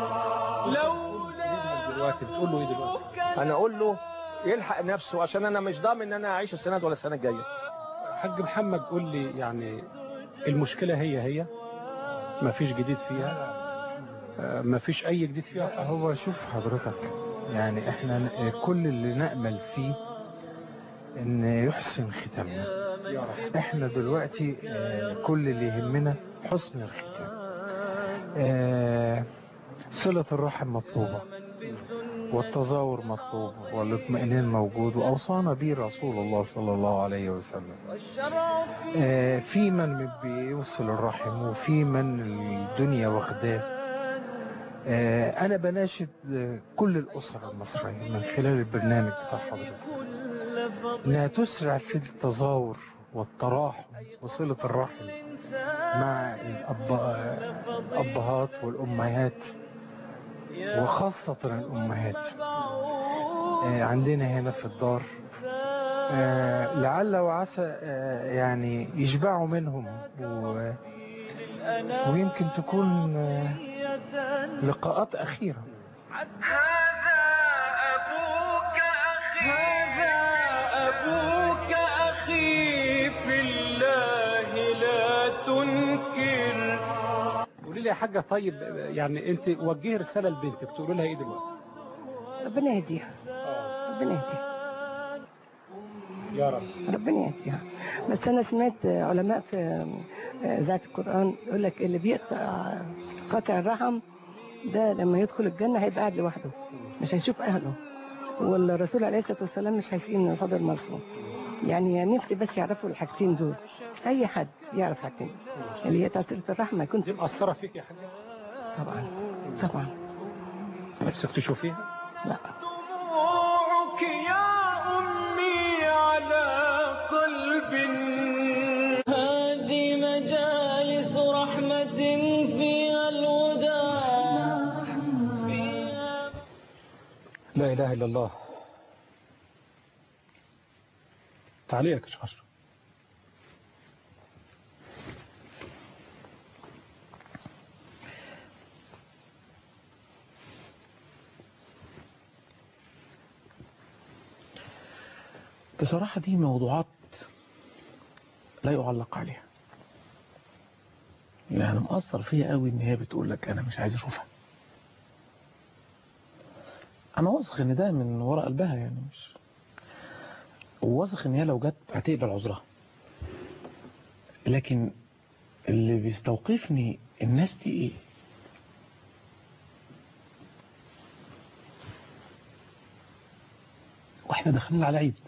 لولا دلوقتي بتقول له ايه دلوقتي انا اقول له يلحق نفسه عشان انا مش ضامن ان انا اعيش السنه دي ولا السنه الجايه حاج محمد قول لي يعني المشكلة هي هي ما فيش جديد فيها آه، ما فيش اي جديد فيها هو شوف حضرتك يعني احنا ن- كل اللي نأمل فيه ان يحسن ختامنا احنا دلوقتي آه، كل اللي يهمنا حسن الختام آه، صلة الرحم مطلوبة والتزاور مطلوب والاطمئنان موجود وأوصانا به رسول الله صلى الله عليه وسلم آه، في من بيوصل الرحم وفي من الدنيا واخداه آه، أنا بناشد آه، كل الأسر المصرية من خلال البرنامج بتاع حضرتك إنها تسرع في التزاور والتراحم وصلة الرحم مع الأب... الأبهات والأمهات وخاصة الأمهات آه، عندنا هنا في الدار آه، لعل وعسى آه، يعني يشبعوا منهم و... ويمكن تكون آه، لقاءات أخيرة هذا أبوك أخي في الله لا تنكر قولي لي يا حاجة طيب يعني انت وجهي رسالة لبنتك تقولي لها ايه دلوقتي ربنا يهديها ربنا يهديها يا رب ربنا يهديها بس انا سمعت علماء في ذات القران يقول لك اللي بيقطع قطع الرحم ده لما يدخل الجنه هيبقى قاعد لوحده مش هيشوف اهله والرسول عليه الصلاه والسلام مش هيسيب من الحوض المرسوم يعني نفسي بس يعرفوا الحاجتين دول اي حد يعرف حاجتين اللي هي تأثير الرحم يكون دي مأثرة فيك يا حاجة طبعا طبعا نفسك تشوفيها لا دموعك يا أمي على قلب هذه مجالس رحمة فيها الوداع فيها لا إله إلا الله تعليقك يا شيخ أشرف بصراحة دي موضوعات لا يعلق عليها يعني مأثر فيها قوي ان هي بتقول لك انا مش عايز اشوفها انا واثق ان ده من وراء قلبها يعني مش وواثق ان هي لو جت هتقبل عذرها لكن اللي بيستوقفني الناس دي ايه واحنا داخلين على عيد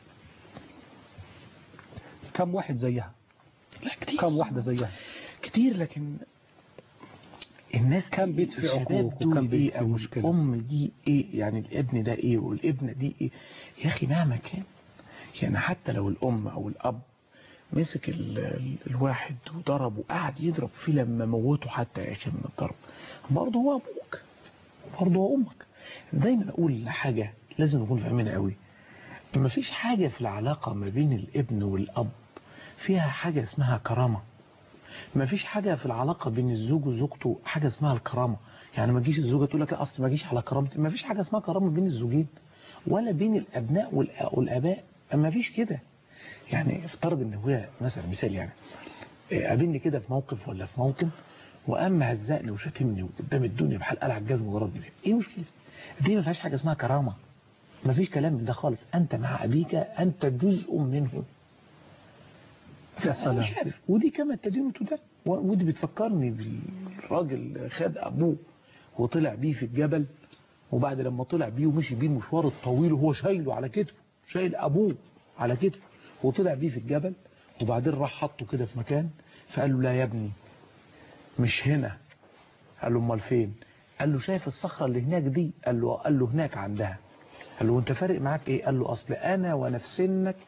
كم واحد زيها لا كتير كم واحدة زيها كتير لكن الناس كم بيت في الشباب عقوق دول وكم بيت ايه في او مشكلة الام دي ايه يعني الابن ده ايه والابنه دي ايه يا اخي مهما كان يعني حتى لو الام او الاب مسك ال ال الواحد وضربه وقعد يضرب فيه لما موته حتى يا اخي من الضرب برضه هو ابوك برضه هو امك دايما اقول حاجه لازم نكون فاهمينها قوي ما فيش حاجه في العلاقه ما بين الابن والاب فيها حاجه اسمها كرامه ما فيش حاجة في العلاقة بين الزوج وزوجته حاجة اسمها الكرامة يعني ما تجيش الزوجة تقول لك لا اصل ما جيش على كرامتي ما فيش حاجة اسمها كرامة بين الزوجين ولا بين الأبناء والأ- والآباء ما فيش كده يعني افترض ان هو مثلا مثال يعني إيه، قابلني كده في موقف ولا في موطن وقام هزقني وشتمني قدام الدنيا بحال قلع الجزم وضربني فيها ايه مشكلة دي ما فيهاش حاجة اسمها كرامة ما فيش كلام من ده خالص انت مع ابيك انت جزء منه يا سلام. مش عارف ودي كما التدين ده ودي بتفكرني بالراجل خد ابوه وطلع بيه في الجبل وبعد لما طلع بيه ومشي بيه المشوار الطويل وهو شايله على كتفه شايل ابوه على كتفه وطلع بيه في الجبل وبعدين راح حطه كده في مكان فقال له لا يا ابني مش هنا قال له امال فين قال له شايف الصخرة اللي هناك دي قال له قال له هناك عندها قال له انت فارق معاك ايه قال له اصل انا وانا في سنك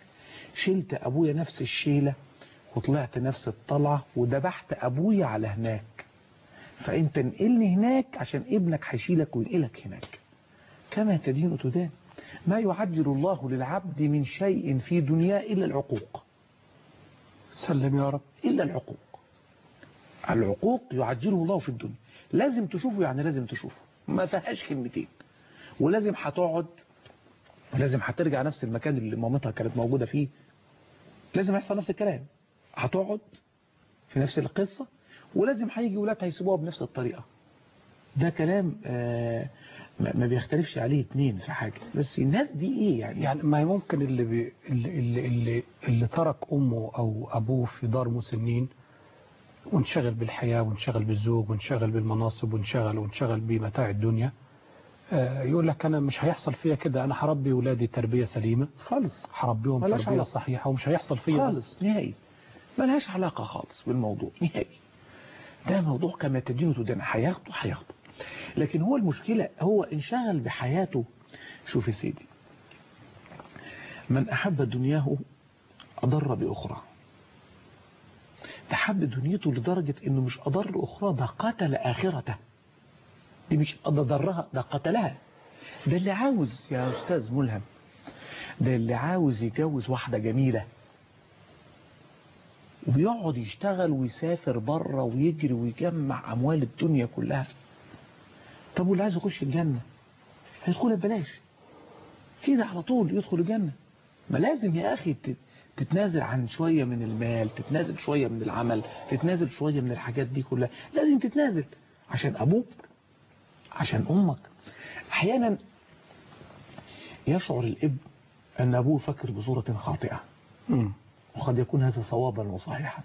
شلت ابويا نفس الشيلة وطلعت نفس الطلعة وذبحت ابويا على هناك فانت انقلني هناك عشان ابنك هيشيلك وينقلك هناك كما تدين تدان ما يعجل الله للعبد من شيء في دنياه إلا العقوق سلم يا رب إلا العقوق العقوق يعجله الله في الدنيا لازم تشوفه يعني لازم تشوفه ما فيهاش كلمتين ولازم هتقعد ولازم هترجع نفس المكان اللي مامتها كانت موجودة فيه لازم يحصل نفس الكلام هتقعد في نفس القصة ولازم هيجي ولاد هيسيبوها بنفس الطريقة ده كلام آه ما ما بيختلفش عليه اتنين في حاجة بس الناس دي ايه يعني يعني ما ممكن اللي بي اللي اللي اللي, اللي ترك امه او ابوه في دار مسنين وانشغل بالحياة وانشغل بالزوج وانشغل بالمناصب وانشغل وانشغل بمتاع الدنيا آه، يقول لك انا مش هيحصل فيا كده انا هربي ولادي تربية سليمة خالص هربيهم ملاش تربية علاقة. صحيحة ومش هيحصل فيا ده. خالص نهائي ملهاش علاقة خالص بالموضوع نهائي ده موضوع كما تدين تدان هياخده هياخده لكن هو المشكلة هو انشغل بحياته شوف يا سيدي من أحب دنياه أضر بأخرى ده حب دنيته لدرجة انه مش أضر أخرى ده قتل آخرته دي مش ده ضرها ده قتلها ده اللي عاوز يا أستاذ ملهم ده اللي عاوز يتجوز واحدة جميلة وبيقعد يشتغل ويسافر بره ويجري ويجمع أموال الدنيا كلها طب واللي عايز يخش الجنة هيدخلها ببلاش كده على طول يدخل الجنة ما لازم يا أخي تت- تتنازل عن شوية من المال تتنازل شوية من العمل تتنازل شوية من الحاجات دي كلها لازم تتنازل عشان أبوك عشان أمك أحيانا يشعر الابن أن أبوه فكر بصورة خاطئة مم. وقد يكون هذا صوابا وصحيحا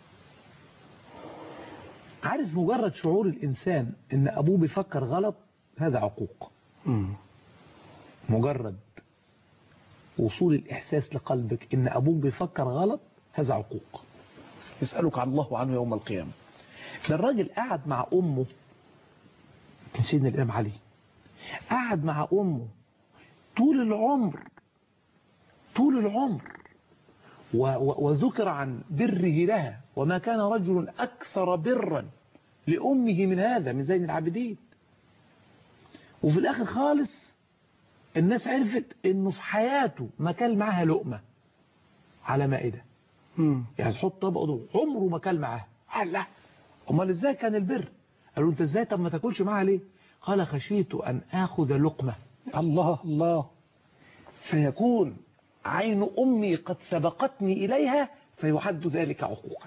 عارف مجرد شعور الإنسان أن أبوه بيفكر غلط هذا عقوق مم. مجرد وصول الإحساس لقلبك أن أبوك بيفكر غلط هذا عقوق يسألك عن الله عنه يوم القيامة ده الراجل قعد مع أمه كان سيدنا الإمام علي قعد مع أمه طول العمر طول العمر و و وذكر عن بره لها وما كان رجل أكثر برا لأمه من هذا من زين العابدين وفي الآخر خالص الناس عرفت انه في حياته ما كل معاها لقمة على مائدة مم. يعني تحط طبقه دول عمره ما كل معاها قال لا امال ازاي كان البر قالوا انت ازاي طب ما تاكلش معاها ليه قال خشيت ان اخذ لقمة الله الله فيكون عين امي قد سبقتني اليها فيعد ذلك عقوقا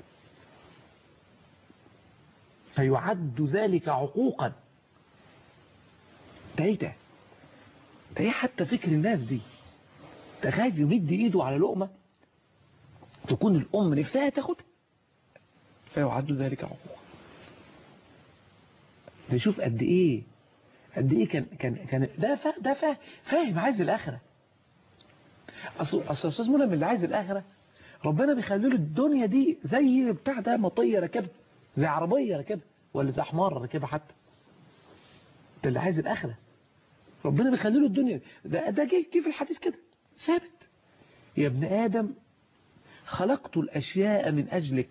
فيعد ذلك عقوقا ده ايه ده ده ايه حتى فكر الناس دي تخاف يمد ايده على لقمة تكون الام نفسها تاخدها فيعد ذلك عقوقا ده شوف قد ايه قد ايه كان كان كان ده فا ده فا فاهم عايز الاخره اصل اصل استاذ منى اللي عايز الاخره ربنا بيخلي له الدنيا دي زي بتاع ده مطيه راكبها زي عربيه راكبها ولا زي حمار راكبها حتى ده اللي عايز الاخره ربنا بيخلي له الدنيا ده ده جه جه في الحديث كده ثابت يا ابن ادم خلقت الاشياء من اجلك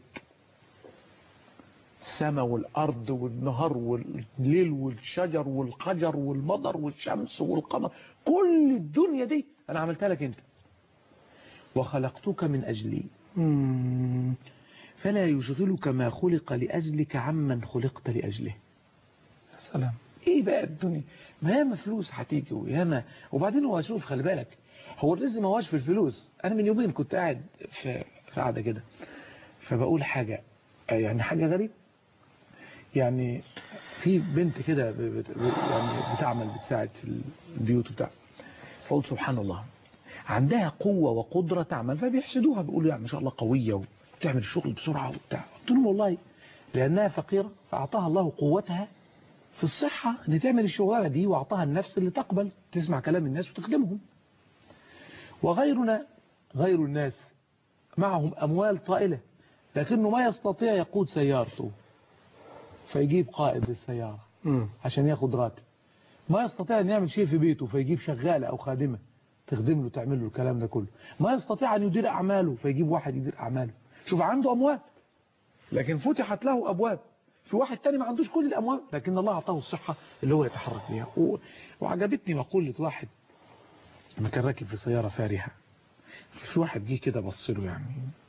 السماء والارض والنهار والليل والشجر والحجر والمطر والشمس والقمر كل الدنيا دي انا عملتها لك انت وخلقتك من اجلي مم. فلا يشغلك ما خلق لاجلك عمن خلقت لاجله يا سلام ايه بقى الدنيا ما ياما فلوس هتيجي وياما وبعدين هو شوف خلي بالك هو الرزق ما هواش في الفلوس انا من يومين كنت قاعد في في قاعده كده فبقول حاجه يعني حاجه غريبه يعني في بنت كده ب- بت- يعني بتعمل بتساعد في البيوت وبتاع فقلت سبحان الله عندها قوة وقدرة تعمل فبيحسدوها بيقولوا يعني ما شاء الله قوية وبتعمل الشغل بسرعة وبتاع قلت لهم والله لأنها فقيرة فأعطاها الله قوتها في الصحة ان تعمل الشغلانة دي واعطاها النفس اللي تقبل تسمع كلام الناس وتخدمهم وغيرنا غير الناس معهم أموال طائلة لكنه ما يستطيع يقود سيارته فيجيب قائد للسيارة مم. عشان ياخد راتب ما يستطيع أن يعمل شيء في بيته فيجيب شغالة أو خادمة تخدم له تعمل له الكلام ده كله ما يستطيع أن يدير أعماله فيجيب واحد يدير أعماله شوف عنده أموال لكن فتحت له أبواب في واحد تاني ما عندوش كل الأموال لكن الله أعطاه الصحة اللي هو يتحرك بيها و... وعجبتني مقولة واحد لما كان راكب في سيارة فارهة في واحد جه كده بص له يعني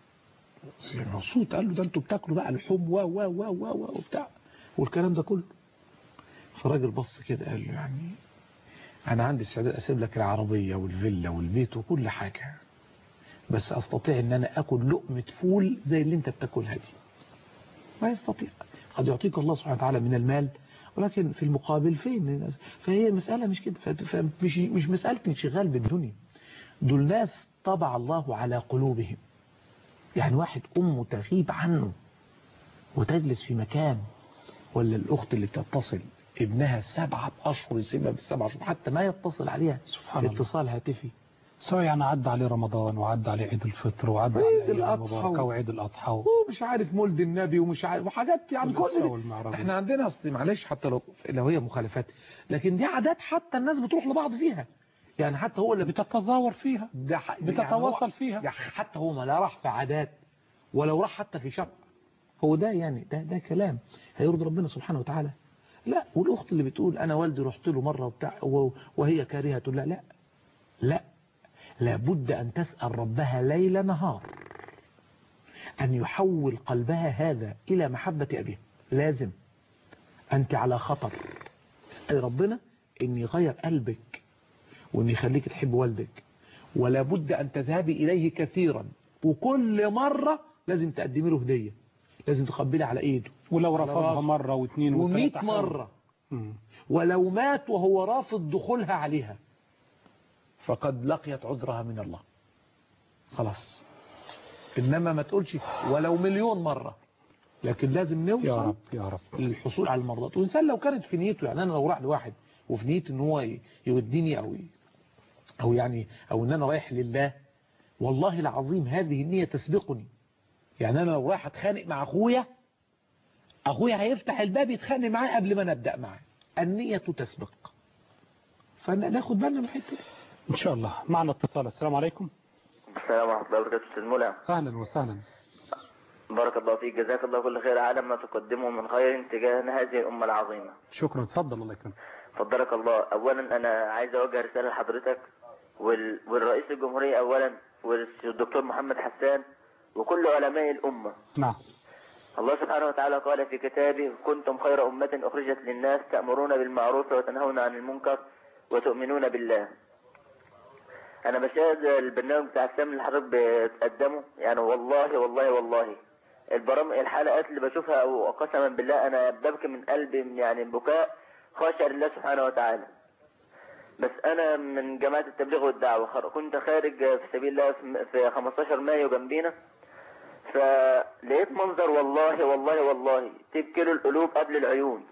مبسوط قال له ده انتوا بتاكلوا بقى لحوم و و و و و وبتاع والكلام ده كله فالراجل بص كده قال له يعني انا عندي استعداد اسيب لك العربية والفيلا والبيت وكل حاجة بس استطيع ان انا اكل لقمة فول زي اللي انت بتاكلها دي ما يستطيع قد يعطيك الله سبحانه وتعالى من المال ولكن في المقابل فين فهي مسألة مش كده فمش مش مسألة انشغال بالدنيا دول ناس طبع الله على قلوبهم يعني واحد أمه تغيب عنه وتجلس في مكان ولا الأخت اللي بتتصل ابنها سبعة أشهر يسيبها بالسبعة أشهر حتى ما يتصل عليها سبحان الله. اتصال هاتفي سواء يعني عدى عليه رمضان وعدى عليه عيد الفطر وعدى عيد عليه أيام الأضحى المباركة وعيد الأضحى و- ومش عارف مولد النبي ومش عارف وحاجات يعني والإسراء كل والمعراج. احنا عندنا اصل معلش حتى لو لو هي مخالفات لكن دي عادات حتى الناس بتروح لبعض فيها يعني حتى هو اللي بتتزاور فيها ده ح- يعني بتتواصل هو- فيها يعني حتى هو ما لا راح في عادات ولو راح حتى في شرع هو ده يعني ده ده كلام هيرضي ربنا سبحانه وتعالى لا والاخت اللي بتقول انا والدي رحت له مره وبتاع و- وهي كارهه لا لا لا لابد ان تسال ربها ليل نهار ان يحول قلبها هذا الى محبه ابيها لازم انت على خطر اسال ربنا ان يغير قلبك وان يخليك تحب والدك ولا بد ان تذهبي اليه كثيرا وكل مره لازم تقدمي له هديه لازم تقبلي على ايده ولو على رفضها راسه. مرة واثنين ومئة وثلاثة حاول. مرة مم. ولو مات وهو رافض دخولها عليها فقد لقيت عذرها من الله خلاص إنما ما تقولش ولو مليون مرة لكن لازم نوصل يا رب يا رب للحصول على المرضات والإنسان لو كانت في نيته يعني أنا لو راح لواحد وفي نيته إن هو ي- يوديني أو ي- أو يعني أو إن أنا رايح لله والله العظيم هذه النية تسبقني يعني أنا لو رايح أتخانق مع أخويا أخويا هيفتح الباب يتخانق معاه قبل ما نبدأ معاه النية تسبق فناخد بالنا من الحته دي إن شاء الله معنا اتصال السلام عليكم السلام ورحمة الله وبركاته أستاذ مولى أهلا وسهلا بارك الله فيك جزاك الله كل خير على ما تقدمه من خير تجاه هذه الأمة العظيمة شكرا تفضل الله يكرمك فضلك الله أولا أنا عايز أوجه رسالة لحضرتك وال... والرئيس الجمهورية أولا والدكتور محمد حسان وكل علماء الأمة نعم الله سبحانه وتعالى قال في كتابه كنتم خير أمة أخرجت للناس تأمرون بالمعروف وتنهون عن المنكر وتؤمنون بالله أنا بشاهد البرنامج بتاع السام اللي حضرتك بتقدمه يعني والله والله والله البرامج الحلقات اللي بشوفها أو قسما بالله أنا ببكي من قلبي يعني بكاء خاشع لله سبحانه وتعالى بس أنا من جماعة التبليغ والدعوة خر- كنت خارج في سبيل الله في- في 15 مايو جنبينا فلقيت منظر والله والله والله تبكي له القلوب قبل العيون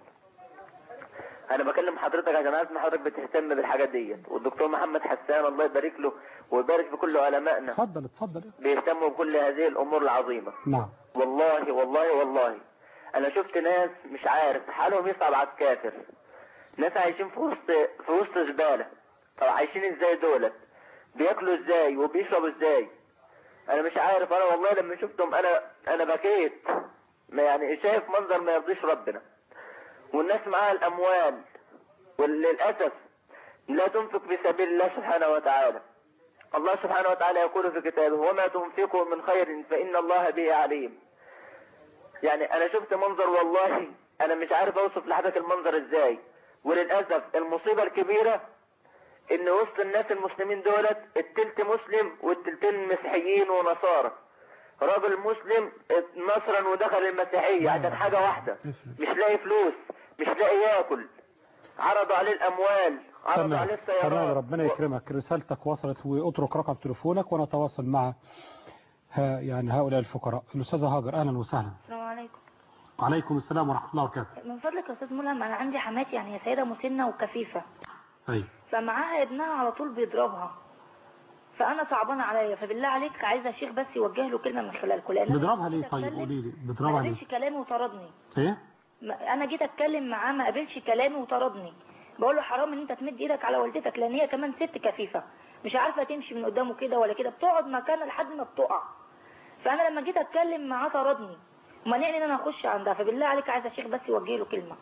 انا بكلم حضرتك عشان عارف ان حضرتك بتهتم بالحاجات ديت والدكتور محمد حسان الله يبارك له ويبارك في كل علمائنا اتفضل اتفضل بيهتموا بكل هذه الامور العظيمه نعم والله والله والله انا شفت ناس مش عارف حالهم يصعب على الكافر ناس عايشين في وسط في وسط زباله طب عايشين ازاي دولت بياكلوا ازاي وبيشربوا ازاي انا مش عارف انا والله لما شفتهم انا انا بكيت ما يعني شايف منظر ما يرضيش ربنا والناس معاها الاموال وللاسف لا تنفق في سبيل الله سبحانه وتعالى الله سبحانه وتعالى يقول في كتابه وما تنفقوا من خير فإن الله به عليم يعني أنا شفت منظر والله أنا مش عارف أوصف لحضرتك المنظر إزاي وللأسف المصيبة الكبيرة إن وسط الناس المسلمين دولت التلت مسلم والتلتين مسيحيين ونصارى راجل مسلم نصرا ودخل المسيحية عشان حاجة واحدة مش لاقي فلوس مش لاقي ياكل عرضوا عليه الأموال عرضوا تمام عليه تمام السيارات ربنا يكرمك رسالتك وصلت واترك رقم تليفونك ونتواصل مع ها يعني هؤلاء الفقراء الأستاذة هاجر أهلا وسهلا السلام عليكم وعليكم السلام ورحمة الله وبركاته من فضلك يا استاذ ملهم انا عندي حماتي يعني هي سيده مسنه وكفيفه أيوة فمعاها ابنها على طول بيضربها فانا صعبانه عليا فبالله عليك عايزه شيخ بس يوجه له كلمه من خلالكم لان أنا بضربها جيت ليه طيب أتكلم، قولي لي ما بضربها ليه قبلش كلامي وطردني ايه ما- انا جيت اتكلم معاه ما قبلش كلامي وطردني بقول له حرام ان انت تمد ايدك على والدتك لان هي كمان ست كفيفه مش عارفه تمشي من قدامه كده ولا كده بتقعد مكانها لحد ما بتقع فانا لما جيت اتكلم معاه طردني ومنعني ان انا اخش عندها فبالله عليك عايزه الشيخ بس يوجه له كلمه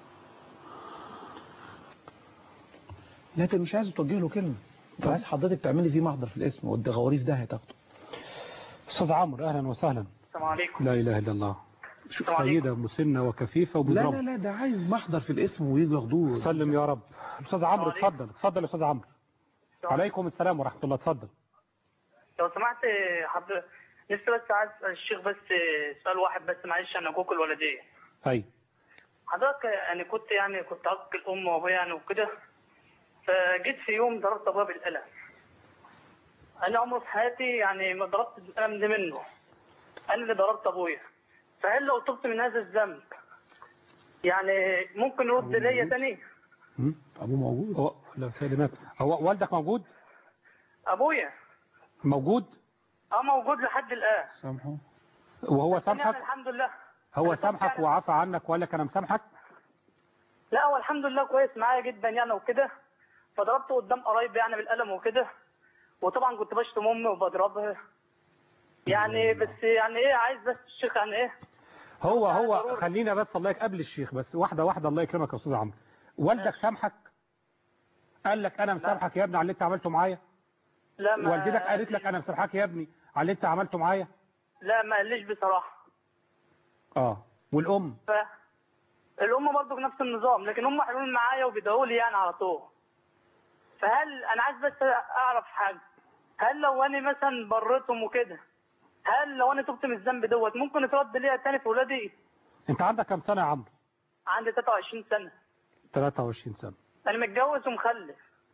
لكن مش عايز توجه له كلمة انت عايز حضرتك تعملي فيه محضر في الاسم والدغوري في ده هتاخده استاذ عمرو اهلا وسهلا السلام عليكم لا اله الا الله السلام عليكم. سيدة مسنة وكفيفة لا وبضرب لا لا ده عايز محضر في الاسم ويجي ياخدوه سلم يا رب استاذ عمرو اتفضل اتفضل يا استاذ عمرو عليكم السلام ورحمة الله اتفضل لو سمحت حضرتك لسه بس عايز أسأل الشيخ بس سؤال واحد بس معلش عن حقوق الوالدية ايوه حضرتك يعني كنت يعني كنت عاق الأم وأبويا يعني وكده فجيت في يوم ضربت أبويا بالقلم أنا عمري في حياتي يعني ما ضربت القلم ده منه أنا اللي ضربت أبويا فهل لو تبت من هذا الذنب يعني ممكن يرد ليا تاني هم؟ ابوه موجود هو لا كلمات هو والدك موجود أبويا موجود أه موجود لحد الآن سامحه وهو يعني سامحك الحمد لله هو سامحك وعفى عنك وقال لك انا مسامحك لا هو الحمد لله كويس معايا جدا يعني وكده فضربته قدام قرايبي يعني بالقلم وكده وطبعا كنت بشتم امي وبضربها يعني بس يعني ايه عايز بس الشيخ يعني ايه هو هو خلينا بس الله يك قبل الشيخ بس واحدة واحدة الله يكرمك يا استاذ عمرو والدك سامحك قال لك انا مسامحك يا ابني على اللي انت عملته معايا لا ما والدتك قالت لك انا مسامحك يا ابني على اللي انت عملته معايا لا ما قاليش بصراحه اه والام ف الام برضه نفس النظام لكن هم حلوين معايا وبيدعوا لي يعني على طول فهل انا عايز بس اعرف حاجه هل لو انا مثلا بريتهم وكده هل لو انا تبت من الذنب دوت ممكن يترد ليا تاني في ولادي انت عندك كام سنة يا عمرو عندي 23 سنه 23 سنة انا متجوز ومخلف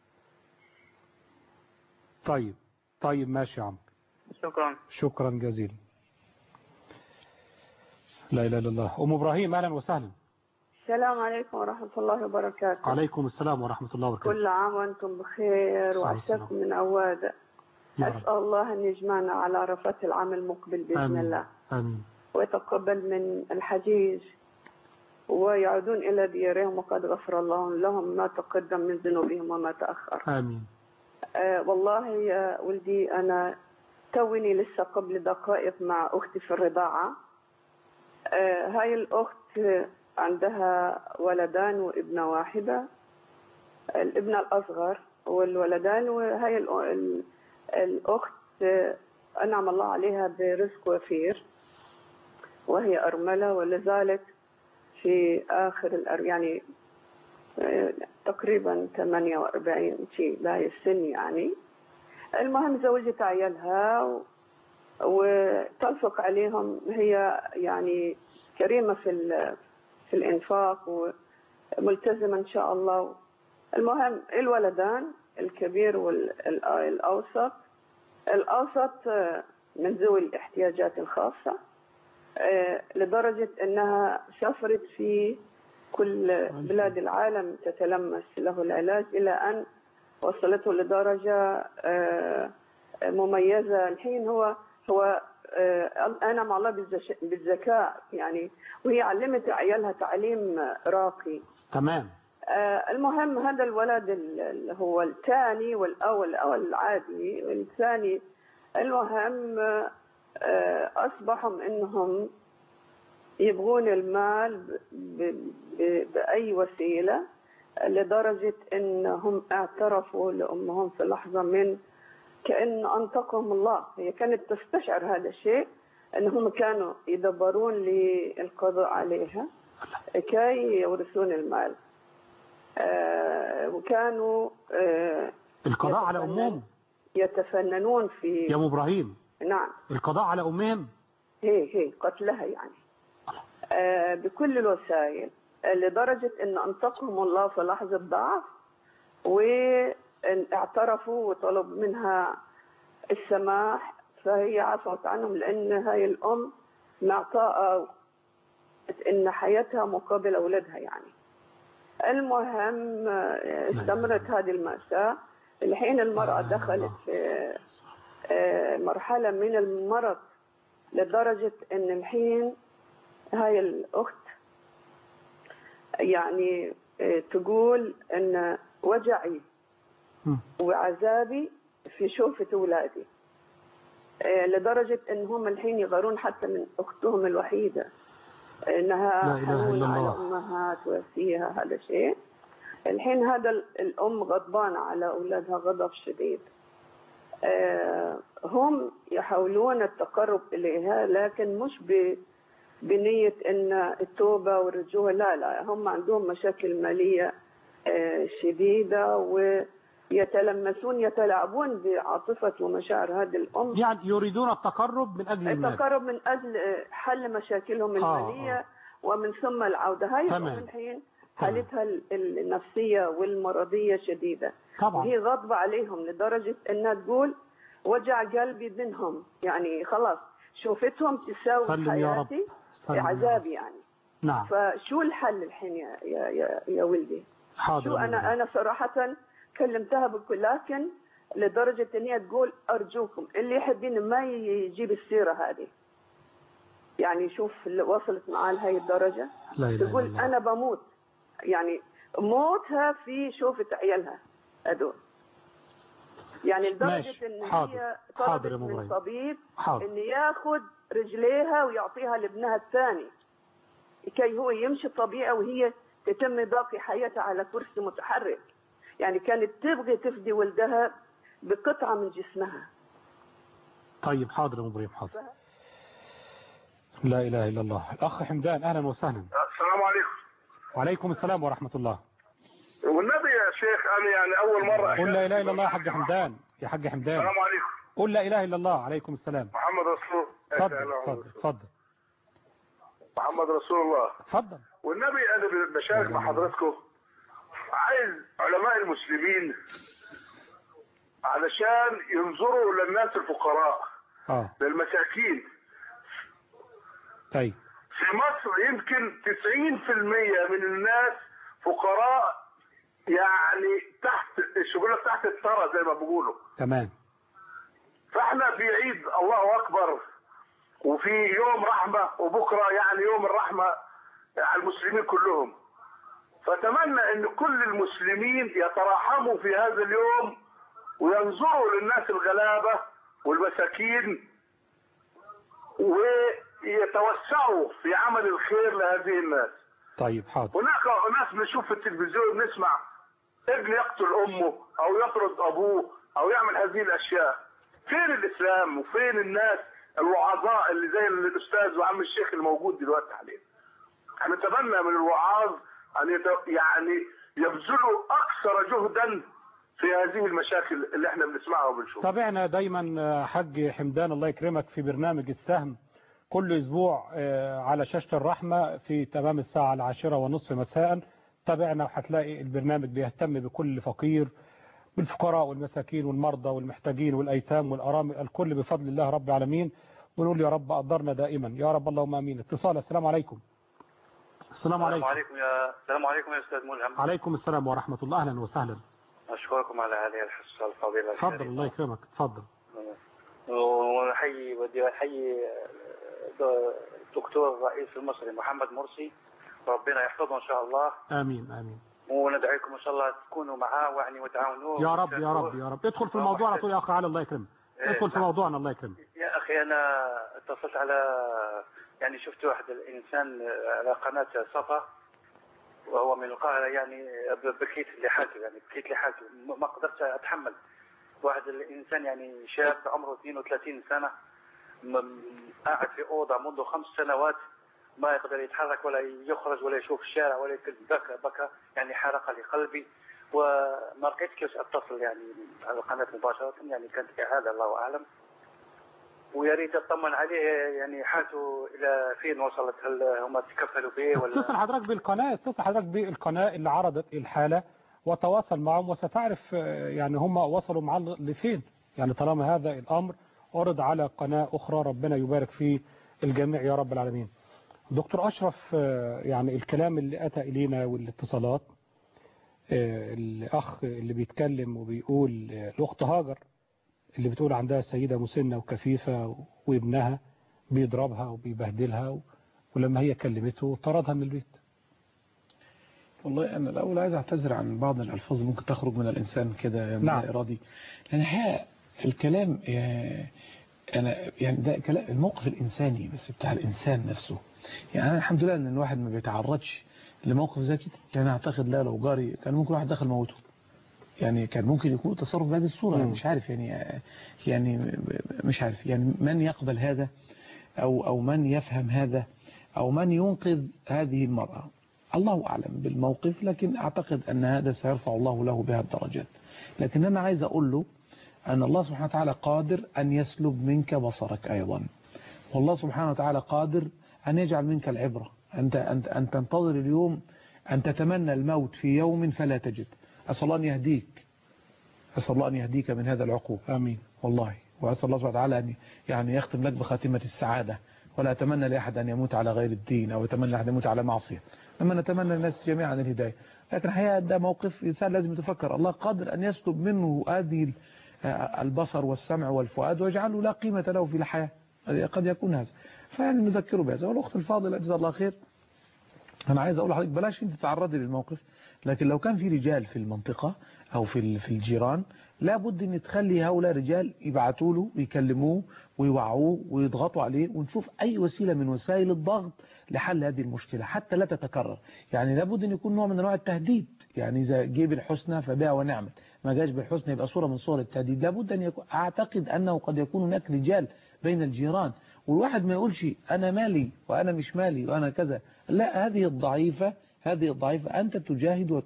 طيب طيب ماشي يا عمرو شكرا شكرا جزيلا لا اله الا الله ام ابراهيم اهلا وسهلا السلام عليكم ورحمة الله وبركاته عليكم السلام ورحمة الله وبركاته كل عام وأنتم بخير صحيح وعساكم من أواد يا رب. أسأل الله أن يجمعنا على عرفات العام المقبل بإذن آمين. الله امين ويتقبل من الحجيج ويعودون إلى ديارهم وقد غفر الله لهم ما تقدم من ذنوبهم وما تأخر امين آه والله يا ولدي أنا توني لسه قبل دقائق مع أختي في الرضاعة آه هاي الأخت عندها ولدان وابنة واحدة الابنة الأصغر والولدان وهي الأ- ال- الأخت آه، أنعم الله عليها برزق وفير وهي أرملة ولذلك في آخر الأر... يعني آه، تقريبا 48 شيء بهاي السن يعني المهم زوجت عيالها و... وتنفق عليهم هي يعني كريمة في ال... في الإنفاق وملتزمة إن شاء الله المهم الولدان الكبير والأوسط الأوسط آه، من ذوي الاحتياجات الخاصة آه، لدرجة أنها سافرت في كل بلاد العالم تتلمس له العلاج إلى أن وصلته لدرجة آه، مميزة الحين هو هو آه، أنا مع الله بالذش- بالذكاء يعني وهي علمت عيالها تعليم راقي تمام آه، المهم هذا الولد ال- اللي هو الثاني والاول الاول العادي والثاني المهم آه، آه، اصبحوا انهم يبغون المال ب- ب- ب- باي وسيله لدرجه انهم اعترفوا لامهم في لحظه من كان انطقهم الله هي كانت تستشعر هذا الشيء انهم كانوا يدبرون للقضاء عليها كي يورثون المال آه، وكانوا آه، القضاء على امهم يتفننون في يا ام ابراهيم نعم القضاء على امهم هي هي قتلها يعني آه، بكل الوسائل آه، لدرجة أن أنطقهم الله في لحظة ضعف واعترفوا وطلب منها السماح فهي عفت عنهم لأن هاي الأم معطاءة أن حياتها مقابل أولادها يعني المهم آه، استمرت هذه المأساة الحين المرأة دخلت في آه، مرحلة من المرض لدرجة أن الحين هاي الأخت يعني آه، تقول أن وجعي وعذابي في شوفة أولادي آه، لدرجة إن هم الحين يغارون حتى من أختهم الوحيدة لا إنها إله حنون إلا على الله. أمهات وفيها هذا شيء الحين هذا ال- الأم غضبانة على أولادها غضب شديد آه، هم يحاولون التقرب إليها لكن مش ب- بنية أن التوبة والرجوع لا لا هم عندهم مشاكل مالية آه، شديدة ويتلمسون يتلاعبون بعاطفة ومشاعر هذه الأم يعني يريدون التقرب من أجل المال التقرب من أجل آه، حل مشاكلهم آه، المالية ومن ثم العودة هاي تمام. الأم الحين حالتها ال- النفسية والمرضية شديدة طبعا. وهي غاضبة عليهم لدرجة أنها تقول وجع قلبي منهم يعني خلاص شوفتهم تساوي سلم يا رب. حياتي سلم يا رب. عذاب يعني نعم فشو الحل الحين يا يا يا, يا ولدي حاضر شو يا انا مولانا. انا صراحه كلمتها بكل لكن لدرجه ان هي تقول ارجوكم اللي يحبين ما يجيب السيره هذه يعني شوف اللي وصلت معاه لهي الدرجه لا إله إلا تقول الله. انا بموت يعني موتها في شوفة عيالها هذول يعني لدرجه ماشي. ان حاضر. هي حاضر يا طلبت من مبراهيم. طبيب حاضر. ان ياخذ رجليها ويعطيها لابنها الثاني لكي هو يمشي طبيعي وهي تتم باقي حياتها على كرسي متحرك يعني كانت تبغي تفدي ولدها بقطعة من جسمها طيب حاضر يا أم إبراهيم حاضر لا إله إلا الله الأخ حمدان أهلا وسهلا السلام عليكم وعليكم السلام ورحمة الله والنبي يا شيخ انا يعني اول مره قل لا إله إلا الله يا حاج حمدان يا حاج حمدان السلام عليكم قل لا إله إلا الله عليكم السلام محمد رسول اتفضل أهلا اتفضل وسهلا. اتفضل محمد رسول الله اتفضل والنبي انا بشارك مع حضراتكم عايز علماء المسلمين علشان ينظروا للناس الفقراء اه للمساكين طيب في مصر يمكن 90% من الناس فقراء يعني تحت الشغلة تحت الثرى زي ما بيقولوا تمام فاحنا في عيد الله اكبر وفي يوم رحمه وبكره يعني يوم الرحمه على المسلمين كلهم فاتمنى ان كل المسلمين يتراحموا في هذا اليوم وينظروا للناس الغلابه والمساكين ويتوسعوا في عمل الخير لهذه الناس طيب حاضر هناك ناس بنشوف في التلفزيون نسمع ابن يقتل امه او يطرد ابوه او يعمل هذه الاشياء فين الاسلام وفين الناس الوعظاء اللي زي الاستاذ وعم الشيخ الموجود دلوقتي حاليا نتمنى من الوعاظ ان يت- يعني يبذلوا اكثر جهدا في هذه المشاكل اللي احنا بنسمعها وبنشوفها تابعنا دايما آه، حاج حمدان الله يكرمك في برنامج السهم كل أسبوع آه، على شاشة الرحمة في تمام الساعة العاشرة ونصف مساء تابعنا وهتلاقي البرنامج بيهتم بكل فقير بالفقراء والمساكين والمرضى والمحتاجين والأيتام والأرامل الكل بفضل الله رب العالمين ونقول يا رب قدرنا دائما يا رب اللهم امين اتصال السلام عليكم السلام عليكم عليكم يا السلام عليكم يا استاذ ملهم عليكم السلام ورحمة الله أهلا وسهلا اشكركم على هذه الحصه الفضيله تفضل الله يكرمك تفضل ونحيي ودي احيي الدكتور الرئيس المصري محمد مرسي ربنا يحفظه ان شاء الله آمين آمين وندعي لكم ان شاء الله تكونوا معاه يعني وتعاونوه يا رب يا رب يا رب ادخل في الموضوع على طول يا أخي علي الله يكرمك إيه، ادخل في نعم. موضوعنا الله يكرمك يا اخي انا اتصلت على يعني شفت واحد الانسان على قناه صفا وهو من القاهره يعني بكيت لحالته يعني بكيت لحالته ما ما قدرت اتحمل واحد الانسان يعني شاب عمره 32 سنه م- قاعد في اوضه منذ خمس سنوات ما يقدر يتحرك ولا يخرج ولا يشوف الشارع ولا يكل بكى بكى يعني حرق لي قلبي وما لقيت كيف اتصل يعني على القناه مباشره يعني كانت اعاده الله اعلم ويا ريت اطمن عليه يعني حالته الى فين وصلت هل هم تكفلوا به ولا اتصل حضرتك بالقناة اتصل حضرتك بالقناة اللي عرضت الحالة وتواصل معهم وستعرف آه، يعني هم وصلوا معاه لفين يعني طالما هذا الأمر عرض على قناة أخرى ربنا يبارك في الجميع يا رب العالمين دكتور أشرف آه، يعني الكلام اللي أتى إلينا والاتصالات آه، الأخ اللي بيتكلم وبيقول آه، الأخت هاجر اللي بتقول عندها سيدة مسنة وكفيفة وابنها بيضربها وبيبهدلها و- ولما هي كلمته طردها من البيت والله أنا الأول عايز أعتذر عن بعض الألفاظ ممكن تخرج من الإنسان كده من نعم. لا إرادي لأن الحقيقة الكلام آه، انا يعني ده كلام الموقف الانساني بس بتاع الانسان نفسه يعني انا الحمد لله ان الواحد ما بيتعرضش لموقف زي كده يعني اعتقد لا لو جاري كان ممكن واحد دخل موته يعني كان ممكن يكون تصرف بهذه الصورة مم. مش عارف يعني يعني مش عارف يعني من يقبل هذا أو أو من يفهم هذا أو من ينقذ هذه المرأة الله أعلم بالموقف لكن أعتقد أن هذا سيرفع الله له بها الدرجات لكن أنا عايز أقول له أن الله سبحانه وتعالى قادر أن يسلب منك بصرك أيضا والله سبحانه وتعالى قادر أن يجعل منك العبرة أنت, أنت, أن تنتظر اليوم أن تتمنى الموت في يوم فلا تجد أسأل الله أن يهديك أسأل الله أن يهديك من هذا العقوق آمين والله وأسأل الله سبحانه وتعالى أن يعني يختم لك بخاتمة السعادة ولا أتمنى لأحد أن يموت على غير الدين أو أتمنى أحد يموت على معصية لما نتمنى الناس جميعا الهداية لكن الحقيقة ده موقف إنسان لازم يتفكر الله قادر أن يسلب منه هذه البصر والسمع والفؤاد ويجعله لا قيمة له في الحياة قد يكون هذا فيعني نذكره بهذا والأخت الفاضلة جزا الله خير أنا عايز أقول لحضرتك بلاش أنت تتعرضي للموقف لكن لو كان في رجال في المنطقة أو في في الجيران لابد أن تخلي هؤلاء الرجال يبعتوا له ويكلموه ويوعوه ويضغطوا عليه ونشوف أي وسيلة من وسائل الضغط لحل هذه المشكلة حتى لا تتكرر يعني لابد أن يكون نوع من أنواع التهديد يعني إذا جه بالحسنى فبها ونعمت ما جاش بالحسنى يبقى صورة من صور التهديد لابد أن يكون أعتقد أنه قد يكون هناك رجال بين الجيران والواحد ما يقولش أنا مالي وأنا مش مالي وأنا كذا لا هذه الضعيفة هذه الضعيفة أنت تجاهد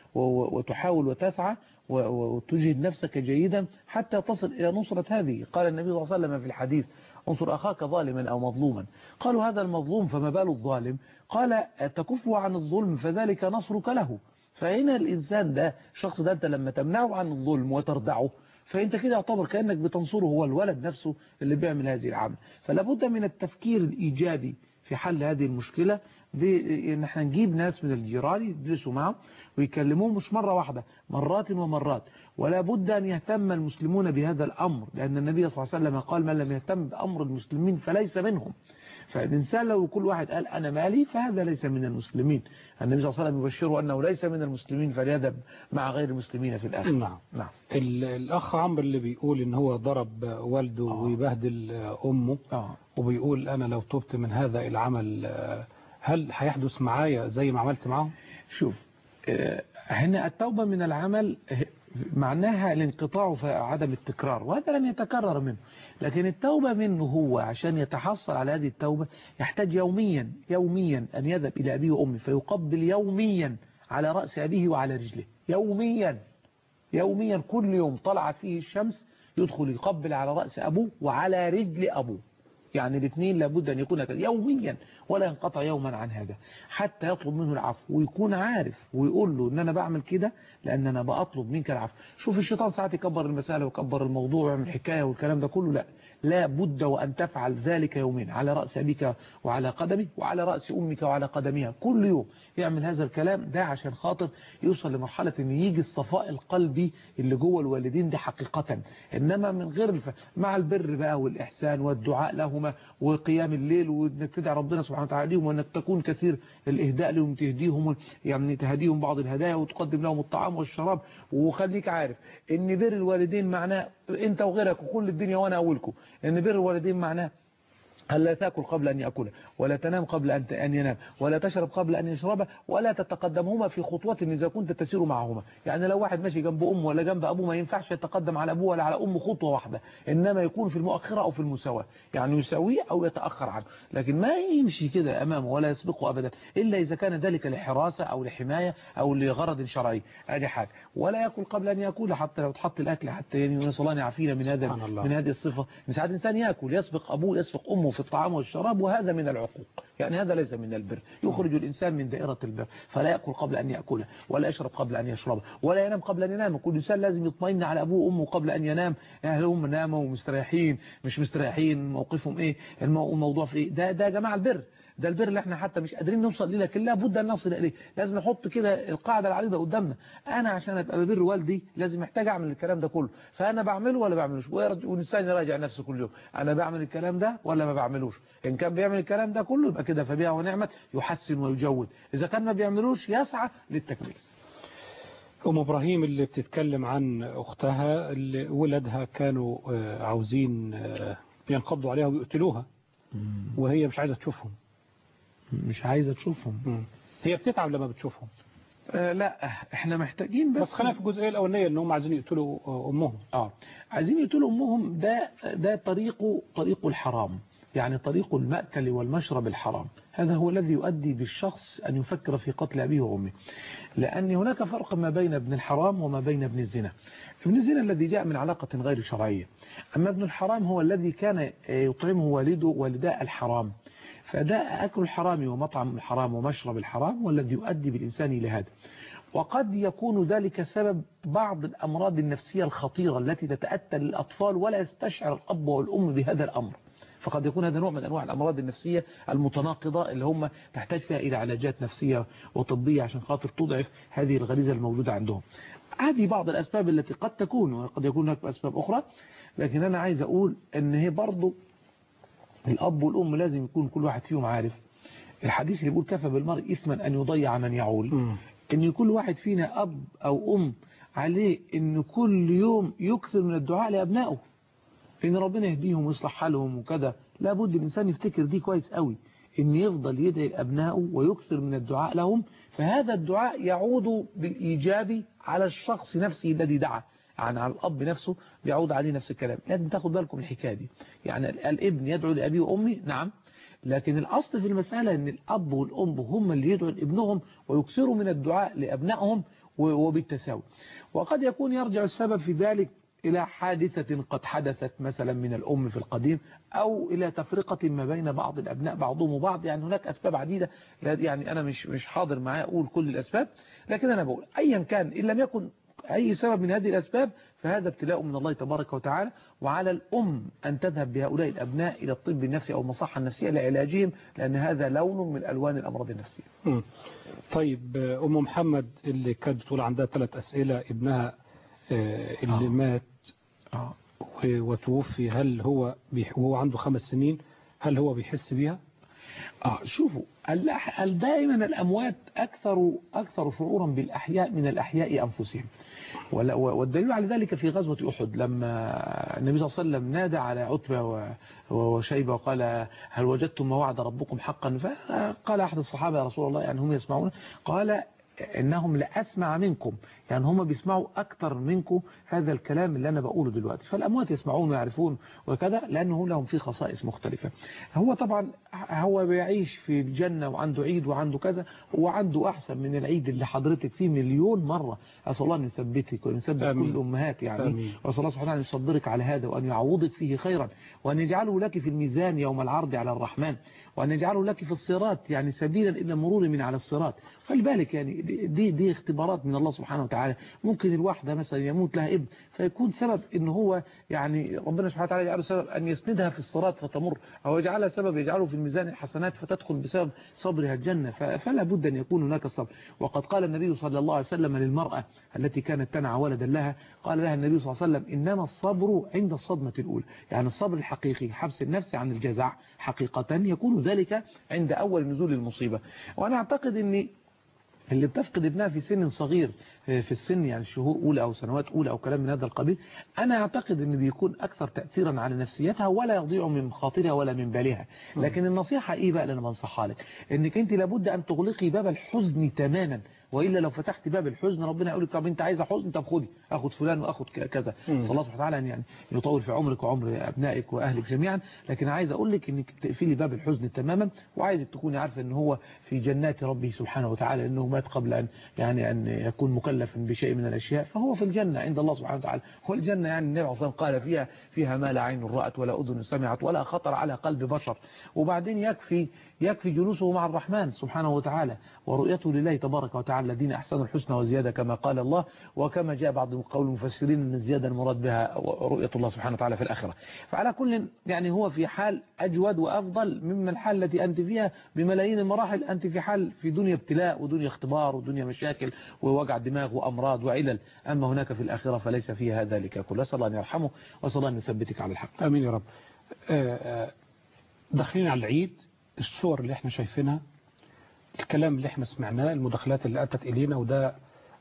وتحاول وتسعى وتجهد نفسك جيدا حتى تصل إلى نصرة هذه قال النبي صلى الله عليه وسلم في الحديث انصر أخاك ظالما أو مظلوما قالوا هذا المظلوم فما بال الظالم قال تكفه عن الظلم فذلك نصرك له فهنا الإنسان ده الشخص ده أنت لما تمنعه عن الظلم وتردعه فأنت كده يعتبر كأنك بتنصره هو الولد نفسه اللي بيعمل هذه العمل فلا بد من التفكير الإيجابي في حل هذه المشكلة بأن احنا نجيب ناس من الجيران يدرسوا معهم ويكلموهم مش مرة واحدة مرات ومرات ولا بد أن يهتم المسلمون بهذا الأمر لأن النبي صلى الله عليه وسلم قال من لم يهتم بأمر المسلمين فليس منهم فالإنسان لو كل واحد قال أنا مالي فهذا ليس من المسلمين النبي صلى الله عليه وسلم يبشره أنه ليس من المسلمين فليذهب مع غير المسلمين في الآخر نعم نعم الأخ عمرو اللي بيقول إن هو ضرب والده آه. ويبهدل أمه آه. وبيقول أنا لو تبت من هذا العمل هل هيحدث معايا زي ما عملت معاهم شوف هنا التوبة من العمل معناها الانقطاع وعدم التكرار وهذا لن يتكرر منه لكن التوبة منه هو عشان يتحصل على هذه التوبة يحتاج يوميا يوميا أن يذهب إلى أبيه وأمه فيقبل يوميا على رأس أبيه وعلى رجله يوميا يوميا كل يوم طلعت فيه الشمس يدخل يقبل على رأس أبوه وعلى رجل أبوه يعني الاثنين لابد أن يكون كذا يوميا ولا ينقطع يوما عن هذا حتى يطلب منه العفو ويكون عارف ويقول له ان انا بعمل كده لان انا بطلب منك العفو شوف الشيطان ساعات يكبر المسألة ويكبر الموضوع ويعمل حكاية والكلام ده كله لا لا بد وأن تفعل ذلك يومين على رأس أبيك وعلى قدمك وعلى رأس أمك وعلى قدمها كل يوم يعمل هذا الكلام ده عشان خاطر يوصل لمرحلة ان يجي الصفاء القلبي اللي جوه الوالدين ده حقيقة إنما من غير الف... مع البر بقى والإحسان والدعاء لهما وقيام الليل وانك تدعي ربنا سبحانه وتعالى لهم وانك تكون كثير الإهداء لهم تهديهم يعني تهديهم بعض الهدايا وتقدم لهم الطعام والشراب وخليك عارف ان بر الوالدين معناه انت وغيرك وكل الدنيا وانا اولكم ان بر الوالدين معناه ألا تأكل قبل أن يأكل ولا تنام قبل أن ينام ولا تشرب قبل أن يشرب ولا تتقدمهما في خطوة إذا كنت تسير معهما يعني لو واحد ماشي جنب أمه ولا جنب أبوه ما ينفعش يتقدم على أبوه ولا على أمه خطوة واحدة إنما يكون في المؤخرة أو في المساواة يعني يساويه أو يتأخر عنه لكن ما يمشي كده أمامه ولا يسبقه أبدا إلا إذا كان ذلك لحراسة أو لحماية أو لغرض شرعي هذه حاجة ولا يأكل قبل أن يأكل حتى لو تحط الأكل حتى يعني نسأل الله يعافينا من هذا من هذه الصفة من ساعات الإنسان يأكل يسبق أبوه يسبق أمه في الطعام والشراب وهذا من العقوق يعني هذا ليس من البر يخرج الإنسان من دائرة البر فلا يأكل قبل أن يأكله ولا يشرب قبل أن يشرب ولا ينام قبل أن ينام كل إنسان لازم يطمئن على أبوه وأمه قبل أن ينام يعني هم ناموا ومستريحين مش مستريحين موقفهم إيه الموضوع في إيه ده ده يا جماعة البر ده البر اللي احنا حتى مش قادرين نوصل ليه لكن لابد ان نصل اليه لازم نحط كده القاعده العريضه قدامنا انا عشان ابقى ببر والدي لازم محتاج اعمل الكلام ده كله فانا بعمله ولا بعملوش والانسان يراجع نفسه كل يوم انا بعمل الكلام ده ولا ما بعملوش ان كان بيعمل الكلام ده كله يبقى كده فبها ونعمت يحسن ويجود اذا كان ما بيعملوش يسعى للتكميل أم إبراهيم اللي بتتكلم عن أختها اللي ولدها كانوا آه، عاوزين آه، ينقضوا عليها ويقتلوها وهي مش عايزة تشوفهم مش عايزة تشوفهم هي بتتعب لما بتشوفهم آه لا احنا محتاجين بس بس خلينا في الجزئية الأولانية إن هم عايزين يقتلوا آه، أمهم اه عايزين يقتلوا امهم ده ده طريقه طريق الحرام يعني طريق المأكل والمشرب الحرام هذا هو الذي يؤدي بالشخص أن يفكر في قتل أبيه وأمه لأن هناك فرق ما بين ابن الحرام وما بين ابن الزنا ابن الزنا الذي جاء من علاقة غير شرعية أما ابن الحرام هو الذي كان يطعمه والده والداء الحرام فده أكل الحرام ومطعم الحرام ومشرب الحرام والذي يؤدي بالإنسان إلى هذا وقد يكون ذلك سبب بعض الأمراض النفسية الخطيرة التي تتأتى للأطفال ولا يستشعر الأب والأم بهذا الأمر فقد يكون هذا نوع من أنواع الأمراض النفسية المتناقضة اللي هم تحتاج فيها إلى علاجات نفسية وطبية عشان خاطر تضعف هذه الغريزة الموجودة عندهم هذه بعض الأسباب التي قد تكون وقد يكون هناك أسباب أخرى لكن أنا عايز أقول أن هي برضو الأب والأم لازم يكون كل واحد فيهم عارف الحديث اللي بيقول كفى بالمرء إثما أن يضيع من يعول أن كل واحد فينا أب أو أم عليه أن كل يوم يكثر من الدعاء لأبنائه ان ربنا يهديهم ويصلح حالهم وكذا لابد الانسان يفتكر دي كويس قوي ان يفضل يدعي لابنائه ويكثر من الدعاء لهم فهذا الدعاء يعود بالايجاب على الشخص نفسه الذي دعا يعني على الاب نفسه بيعود عليه نفس الكلام لازم تاخد بالكم الحكايه دي يعني الابن يدعو لابيه وامه نعم لكن الأصل في المسألة أن الأب والأم هم اللي يدعوا لابنهم ويكثروا من الدعاء لأبنائهم وبالتساوي وقد يكون يرجع السبب في ذلك إلى حادثة قد حدثت مثلا من الأم في القديم أو إلى تفرقة ما بين بعض الأبناء بعضهم وبعض يعني هناك أسباب عديدة يعني أنا مش مش حاضر معايا أقول كل الأسباب لكن أنا بقول أيا كان إن لم يكن أي سبب من هذه الأسباب فهذا ابتلاء من الله تبارك وتعالى وعلى الأم أن تذهب بهؤلاء الأبناء إلى الطب النفسي أو المصحة النفسية لعلاجهم لأن هذا لون من ألوان الأمراض النفسية مم. طيب أم محمد اللي كانت بتقول عندها ثلاث أسئلة ابنها آه، اللي آه. مات و- وتوفي هل هو بيح- وهو عنده خمس سنين هل هو بيحس بيها؟ آه شوفوا الأح- ال- دائما الأموات أكثر أكثر شعورا بالأحياء من الأحياء أنفسهم ولا- و- والدليل على ذلك في غزوة أحد لما النبي صلى الله عليه وسلم نادى على عتبة و- و- وشيبة وقال هل وجدتم ما وعد ربكم حقا فقال أحد الصحابة يا رسول الله يعني هم يسمعون قال إنهم لأسمع منكم يعني هم بيسمعوا أكثر منكم هذا الكلام اللي أنا بقوله دلوقتي فالأموات يسمعون ويعرفون وكذا لأنه لهم في خصائص مختلفة هو طبعا هو بيعيش في الجنة وعنده عيد وعنده كذا هو عنده أحسن من العيد اللي حضرتك فيه مليون مرة أسأل الله أن يثبتك وأن يثبت آمين. كل أمهات يعني آمين. وأسأل الله سبحانه أن يصدرك على هذا وأن يعوضك فيه خيرا وأن يجعله لك في الميزان يوم العرض على الرحمن وأن يجعله لك في الصراط يعني سبيلا إلى المرور من على الصراط خلي بالك يعني دي, دي, دي اختبارات من الله سبحانه وتعالى ممكن الواحدة مثلا يموت لها ابن فيكون سبب ان هو يعني ربنا سبحانه وتعالى يجعله سبب أن يسندها في الصراط فتمر أو يجعلها سبب يجعله في الميزان الحسنات فتدخل بسبب صبرها الجنة ف- فلا بد أن يكون هناك صبر وقد قال النبي صلى الله عليه وسلم للمرأة التي كانت تنعى ولدا لها قال لها النبي صلى الله عليه وسلم إنما الصبر عند الصدمة الأولى يعني الصبر الحقيقي حبس النفس عن الجزع حقيقة يكون ذلك عند أول نزول المصيبة وأنا أعتقد أن اللي بتفقد ابنها في سن صغير في السن يعني شهور أولى أو سنوات أولى أو كلام من هذا القبيل أنا أعتقد أن بيكون أكثر تأثيرا على نفسيتها ولا يضيع من خاطرها ولا من بالها لكن النصيحة إيه بقى اللي أنا بنصحها لك أنك أنت لابد أن تغلقي باب الحزن تماما وإلا لو فتحت باب الحزن ربنا يقول لك طب أنت عايزة حزن طب خدي أخد فلان وأخد ك- كذا مم. صلى الله سبحانه وتعالى أن يعني يطول في عمرك وعمر أبنائك وأهلك جميعا لكن عايز أقول لك أنك تقفلي باب الحزن تماما وعايزك تكوني عارفة أن هو في جنات ربه سبحانه وتعالى أنه مات قبل أن يعني أن يكون مكلفا بشيء من الأشياء فهو في الجنة عند الله سبحانه وتعالى والجنة يعني النبي عليه الصلاة والسلام قال فيها فيها ما لا عين رأت ولا أذن سمعت ولا خطر على قلب بشر وبعدين يكفي يكفي جلوسه مع الرحمن سبحانه وتعالى ورؤيته لله تبارك وتعالى الذين أحسنوا الحسنى وزيادة كما قال الله وكما جاء بعض قول المفسرين أن الزيادة المراد بها رؤية الله سبحانه وتعالى في الآخرة فعلى كل يعني هو في حال أجود وأفضل مما الحال التي أنت فيها بملايين المراحل أنت في حال في دنيا ابتلاء ودنيا اختبار ودنيا مشاكل ووجع دماغ وأمراض وعلل أما هناك في الآخرة فليس فيها ذلك كله أسأل الله أن يرحمه وأسأل الله أن يثبتك على الحق آمين يا رب آه، آه، داخلين على العيد الصور اللي احنا شايفينها الكلام اللي احنا سمعناه المداخلات اللي أتت إلينا وده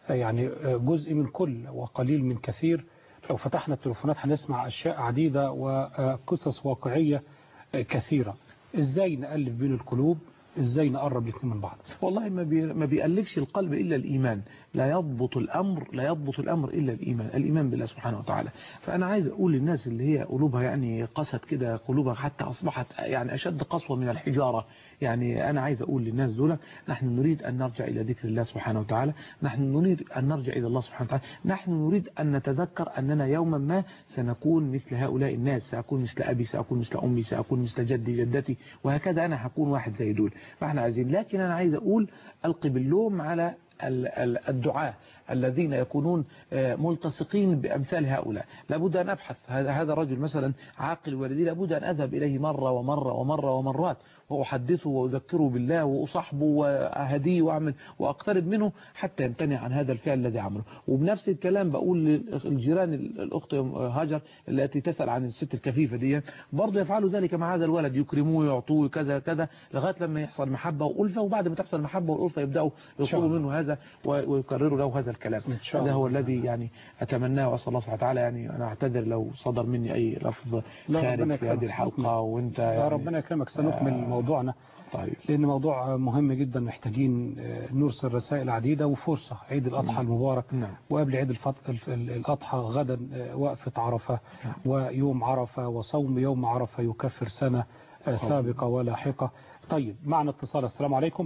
يعني جزء من كل وقليل من كثير لو فتحنا التليفونات هنسمع أشياء عديدة وقصص واقعية كثيرة إزاي نألف بين القلوب إزاي نقرب الاثنين من بعض والله ما بي ما بيألفش القلب إلا الإيمان لا يضبط الأمر لا يضبط الأمر إلا الإيمان الإيمان بالله سبحانه وتعالى فأنا عايز أقول للناس اللي هي قلوبها يعني قست كده قلوبها حتى أصبحت يعني أشد قسوة من الحجارة يعني أنا عايز أقول للناس دول نحن نريد أن نرجع إلى ذكر الله سبحانه وتعالى نحن نريد أن نرجع إلى الله سبحانه وتعالى نحن نريد أن نتذكر أننا يوما ما سنكون مثل هؤلاء الناس سأكون مثل أبي سأكون مثل أمي سأكون مثل جدي جدتي وهكذا أنا هكون واحد زي دول فاحنا عايزين لكن أنا عايز أقول ألقي باللوم على الدعاة الذين يكونون ملتصقين بأمثال هؤلاء لابد أن أبحث هذا هذا الرجل مثلا عاقل والدي لابد أن أذهب إليه مرة ومرة ومرة ومرات وأحدثه وأذكره بالله وأصحبه وأهديه وأعمل وأقترب منه حتى يمتنع عن هذا الفعل الذي عمله وبنفس الكلام بقول للجيران الأخت هاجر التي تسأل عن الست الكفيفة دي برضه يفعلوا ذلك مع هذا الولد يكرموه يعطوه كذا كذا لغاية لما يحصل محبة وألفة وبعد ما تحصل محبة والألفة يبدأوا يطلبوا منه هذا ويكرروا له هذا الكلام هذا هو الذي يعني أتمناه وأسأل الله سبحانه وتعالى يعني أنا أعتذر لو صدر مني أي لفظ خارج في هذه الحلقة وأنت يا يعني ربنا يكرمك سنكمل موضوعنا طيب. لأن موضوع مهم جدا محتاجين نرسل رسائل عديدة وفرصة عيد الأضحى المبارك نعم. وقبل عيد الفط... الأضحى غدا وقفة عرفة نعم. ويوم عرفة وصوم يوم عرفة يكفر سنة سابقة ولاحقة طيب معنا اتصال السلام عليكم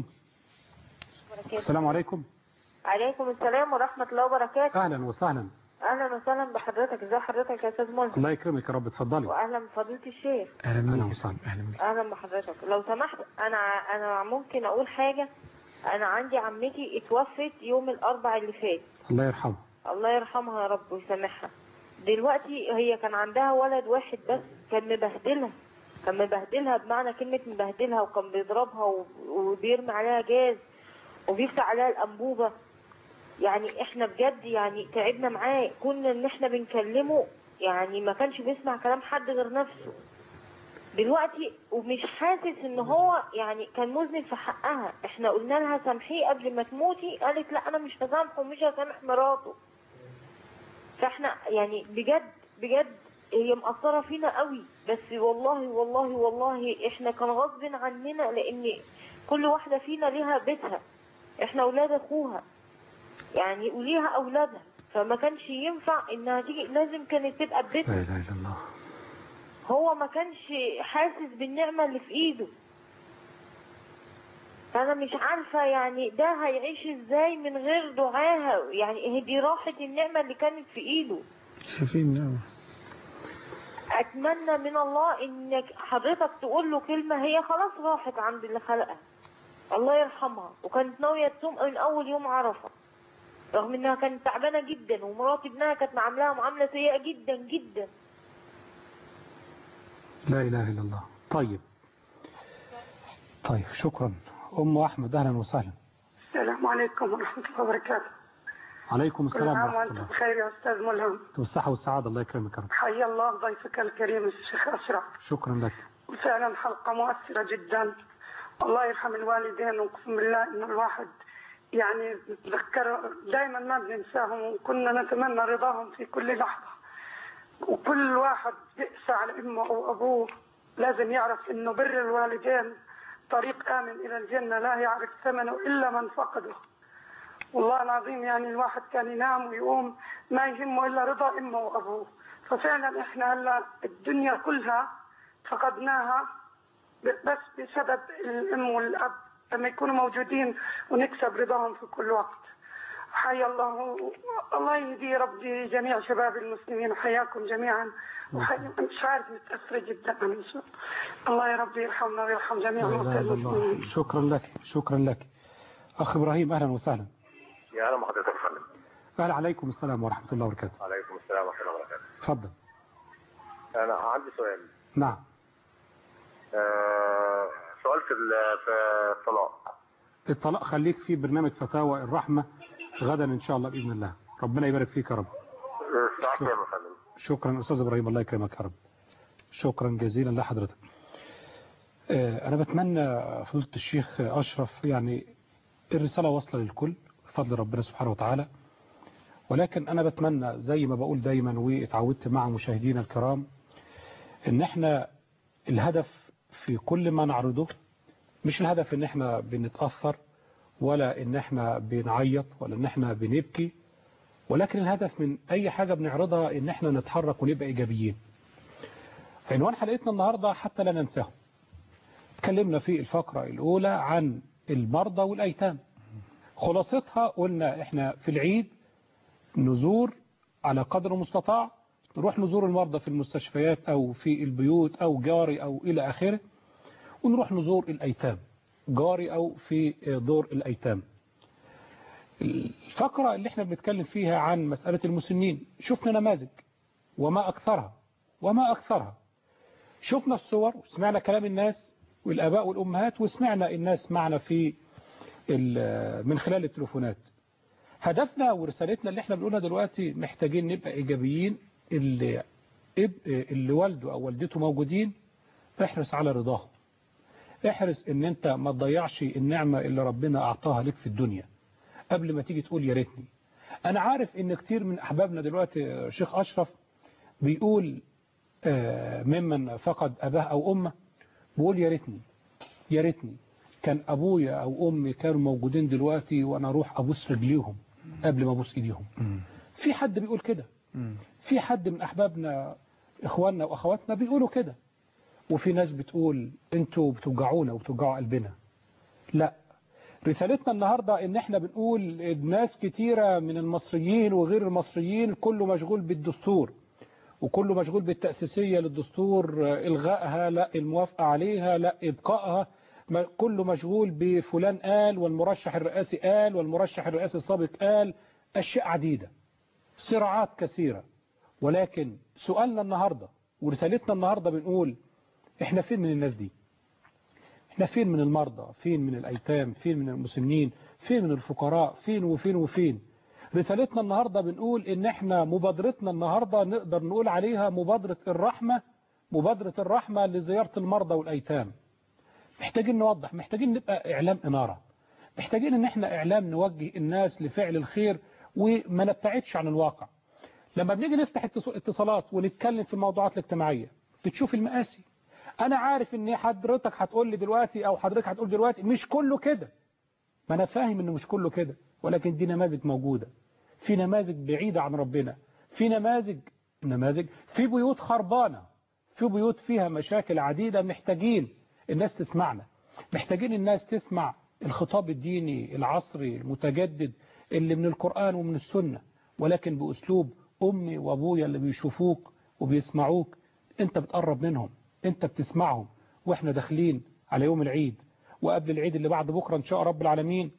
السلام عليكم عليكم السلام ورحمة الله وبركاته أهلا وسهلا أهلا وسهلا بحضرتك ازي حضرتك يا أستاذ ملهم الله يكرمك يا رب اتفضلي وأهلا بفضيلة الشيخ أهلا وسهلا أهلا أهلا بحضرتك لو سمحت أنا أنا ممكن أقول حاجة أنا عندي عمتي اتوفت يوم الأربع اللي فات الله يرحمه الله يرحمها يا رب ويسامحها دلوقتي هي كان عندها ولد واحد بس كان مبهدلها كان مبهدلها بمعنى كلمة مبهدلها وكان بيضربها و- وبيرمي عليها جاز وبيفتح عليها الأنبوبة يعني احنا بجد يعني تعبنا معاه كنا ان احنا بنكلمه يعني ما كانش بيسمع كلام حد غير نفسه دلوقتي ومش حاسس ان هو يعني كان مذنب في حقها احنا قلنا لها سامحيه قبل ما تموتي قالت لا انا مش هسامحه ومش هسامح مراته فاحنا يعني بجد بجد هي مقصرة فينا قوي بس والله والله والله احنا كان غصب عننا لان كل واحدة فينا ليها بيتها احنا اولاد اخوها يعني وليها اولادها فما كانش ينفع انها تيجي لازم كانت تبقى لا ببيتها إله إلا الله هو ما كانش حاسس بالنعمة اللي في ايده فانا مش عارفة يعني ده هيعيش ازاي من غير دعاها يعني هي دي راحة النعمة اللي كانت في ايده شايفين نعم اتمنى من الله انك حضرتك تقول له كلمة هي خلاص راحت عند اللي خلقها الله يرحمها وكانت ناوية تصوم من اول يوم عرفة رغم انها كانت تعبانة جدا ومرات ابنها كانت معاملاها معاملة سيئة جدا جدا لا إله إلا الله طيب طيب شكرا أم أحمد أهلا وسهلا السلام عليكم ورحمة الله وبركاته عليكم كل السلام عام ورحمة وأنتم الله بخير يا أستاذ ملهم والصحة والسعادة الله يكرمك يا رب حيا الله ضيفك الكريم الشيخ أشرف شكرا لك وفعلا حلقة مؤثرة جدا الله يرحم الوالدين وأقسم بالله إن الواحد يعني نتذكر دائما ما بننساهم وكنا نتمنى رضاهم في كل لحظة وكل واحد يأسى على أمه أو أبوه لازم يعرف إنه بر الوالدين طريق آمن إلى الجنة لا يعرف ثمنه إلا من فقده والله العظيم يعني الواحد كان ينام ويقوم ما يهمه إلا رضا أمه وأبوه ففعلا إحنا هلا الدنيا كلها فقدناها ب- بس بسبب الأم والأب لما يكونوا موجودين ونكسب رضاهم في كل وقت حيا الله الله يهدي ربي جميع شباب المسلمين وحياكم جميعا وحي... مش عارف متأثرة جدا من شو الله يا ربي يرحمنا ويرحم جميع لا موتى إله إلا الله المسلمين شكرا لك شكرا لك أخ إبراهيم أهلا وسهلا يا اهلا بحضرتك يا فندم أهلا عليكم السلام ورحمة الله وبركاته عليكم السلام ورحمه الله وبركاته تفضل انا عندي سؤال نعم آه سؤال في ال- في الطلاق الطلاق خليك في برنامج فتاوى الرحمة غدا إن شاء الله بإذن الله ربنا يبارك فيك يا رب الساعه كام يا فندم شكرا أستاذ إبراهيم الله يكرمك يا رب شكرا جزيلا لحضرتك آه، أنا بتمنى فضيلة الشيخ أشرف يعني الرسالة واصلة للكل بفضل ربنا سبحانه وتعالى ولكن أنا بتمنى زي ما بقول دايما واتعودت مع مشاهدينا الكرام ان احنا الهدف في كل ما نعرضه مش الهدف ان احنا بنتأثر ولا ان احنا بنعيط ولا ان احنا بنبكي ولكن الهدف من اي حاجة بنعرضها ان احنا نتحرك ونبقى ايجابيين عنوان حلقتنا النهاردة حتى لا ننساه اتكلمنا في الفقرة الاولى عن المرضى والايتام خلاصتها قلنا احنا في العيد نزور على قدر المستطاع نروح نزور المرضى في المستشفيات أو في البيوت أو جاري أو إلى آخره ونروح نزور الأيتام جاري أو في دور الأيتام الفقرة اللي احنا بنتكلم فيها عن مسألة المسنين شفنا نماذج وما أكثرها وما أكثرها شفنا الصور وسمعنا كلام الناس والآباء والأمهات وسمعنا الناس معنا في من خلال التليفونات هدفنا ورسالتنا اللي احنا بنقولها دلوقتي محتاجين نبقى إيجابيين اللي, اللي والده أو والدته موجودين احرص على رضاهم احرص ان انت ما تضيعش النعمة اللي ربنا أعطاها لك في الدنيا قبل ما تيجي تقول يا ريتني أنا عارف ان كتير من أحبابنا دلوقتي شيخ أشرف بيقول ممن فقد أباه أو أمه بيقول يا ريتني يا ريتني كان أبويا أو أمي كانوا موجودين دلوقتي وأنا أروح أبوس رجليهم قبل ما أبوس إيديهم في حد بيقول كده في حد من أحبابنا إخواننا وأخواتنا بيقولوا كده وفي ناس بتقول انتوا بتوجعونا وبتوجعوا قلبنا لا رسالتنا النهاردة ان احنا بنقول ناس كتيرة من المصريين وغير المصريين كله مشغول بالدستور وكله مشغول بالتأسيسية للدستور إلغائها لا الموافقة عليها لا إبقائها كله مشغول بفلان قال والمرشح الرئاسي قال والمرشح الرئاسي السابق قال أشياء عديدة صراعات كثيرة ولكن سؤالنا النهاردة ورسالتنا النهاردة بنقول احنا فين من الناس دي احنا فين من المرضى فين من الأيتام فين من المسنين فين من الفقراء فين وفين وفين رسالتنا النهاردة بنقول ان احنا مبادرتنا النهاردة نقدر نقول عليها مبادرة الرحمة مبادرة الرحمة لزيارة المرضى والأيتام محتاجين نوضح محتاجين نبقى إعلام إنارة محتاجين ان احنا إعلام نوجه الناس لفعل الخير وما نبتعدش عن الواقع لما بنيجي نفتح اتصالات ونتكلم في الموضوعات الاجتماعية بتشوف المآسي انا عارف ان حضرتك هتقول لي دلوقتي او حضرتك هتقول دلوقتي مش كله كده ما انا فاهم انه مش كله كده ولكن دي نماذج موجودة في نماذج بعيدة عن ربنا في نماذج نماذج في بيوت خربانة في بيوت فيها مشاكل عديدة محتاجين الناس تسمعنا محتاجين الناس تسمع الخطاب الديني العصري المتجدد اللي من القرآن ومن السنة ولكن بأسلوب أمي وأبويا اللي بيشوفوك وبيسمعوك أنت بتقرب منهم أنت بتسمعهم وإحنا داخلين على يوم العيد وقبل العيد اللي بعد بكرة إن شاء رب العالمين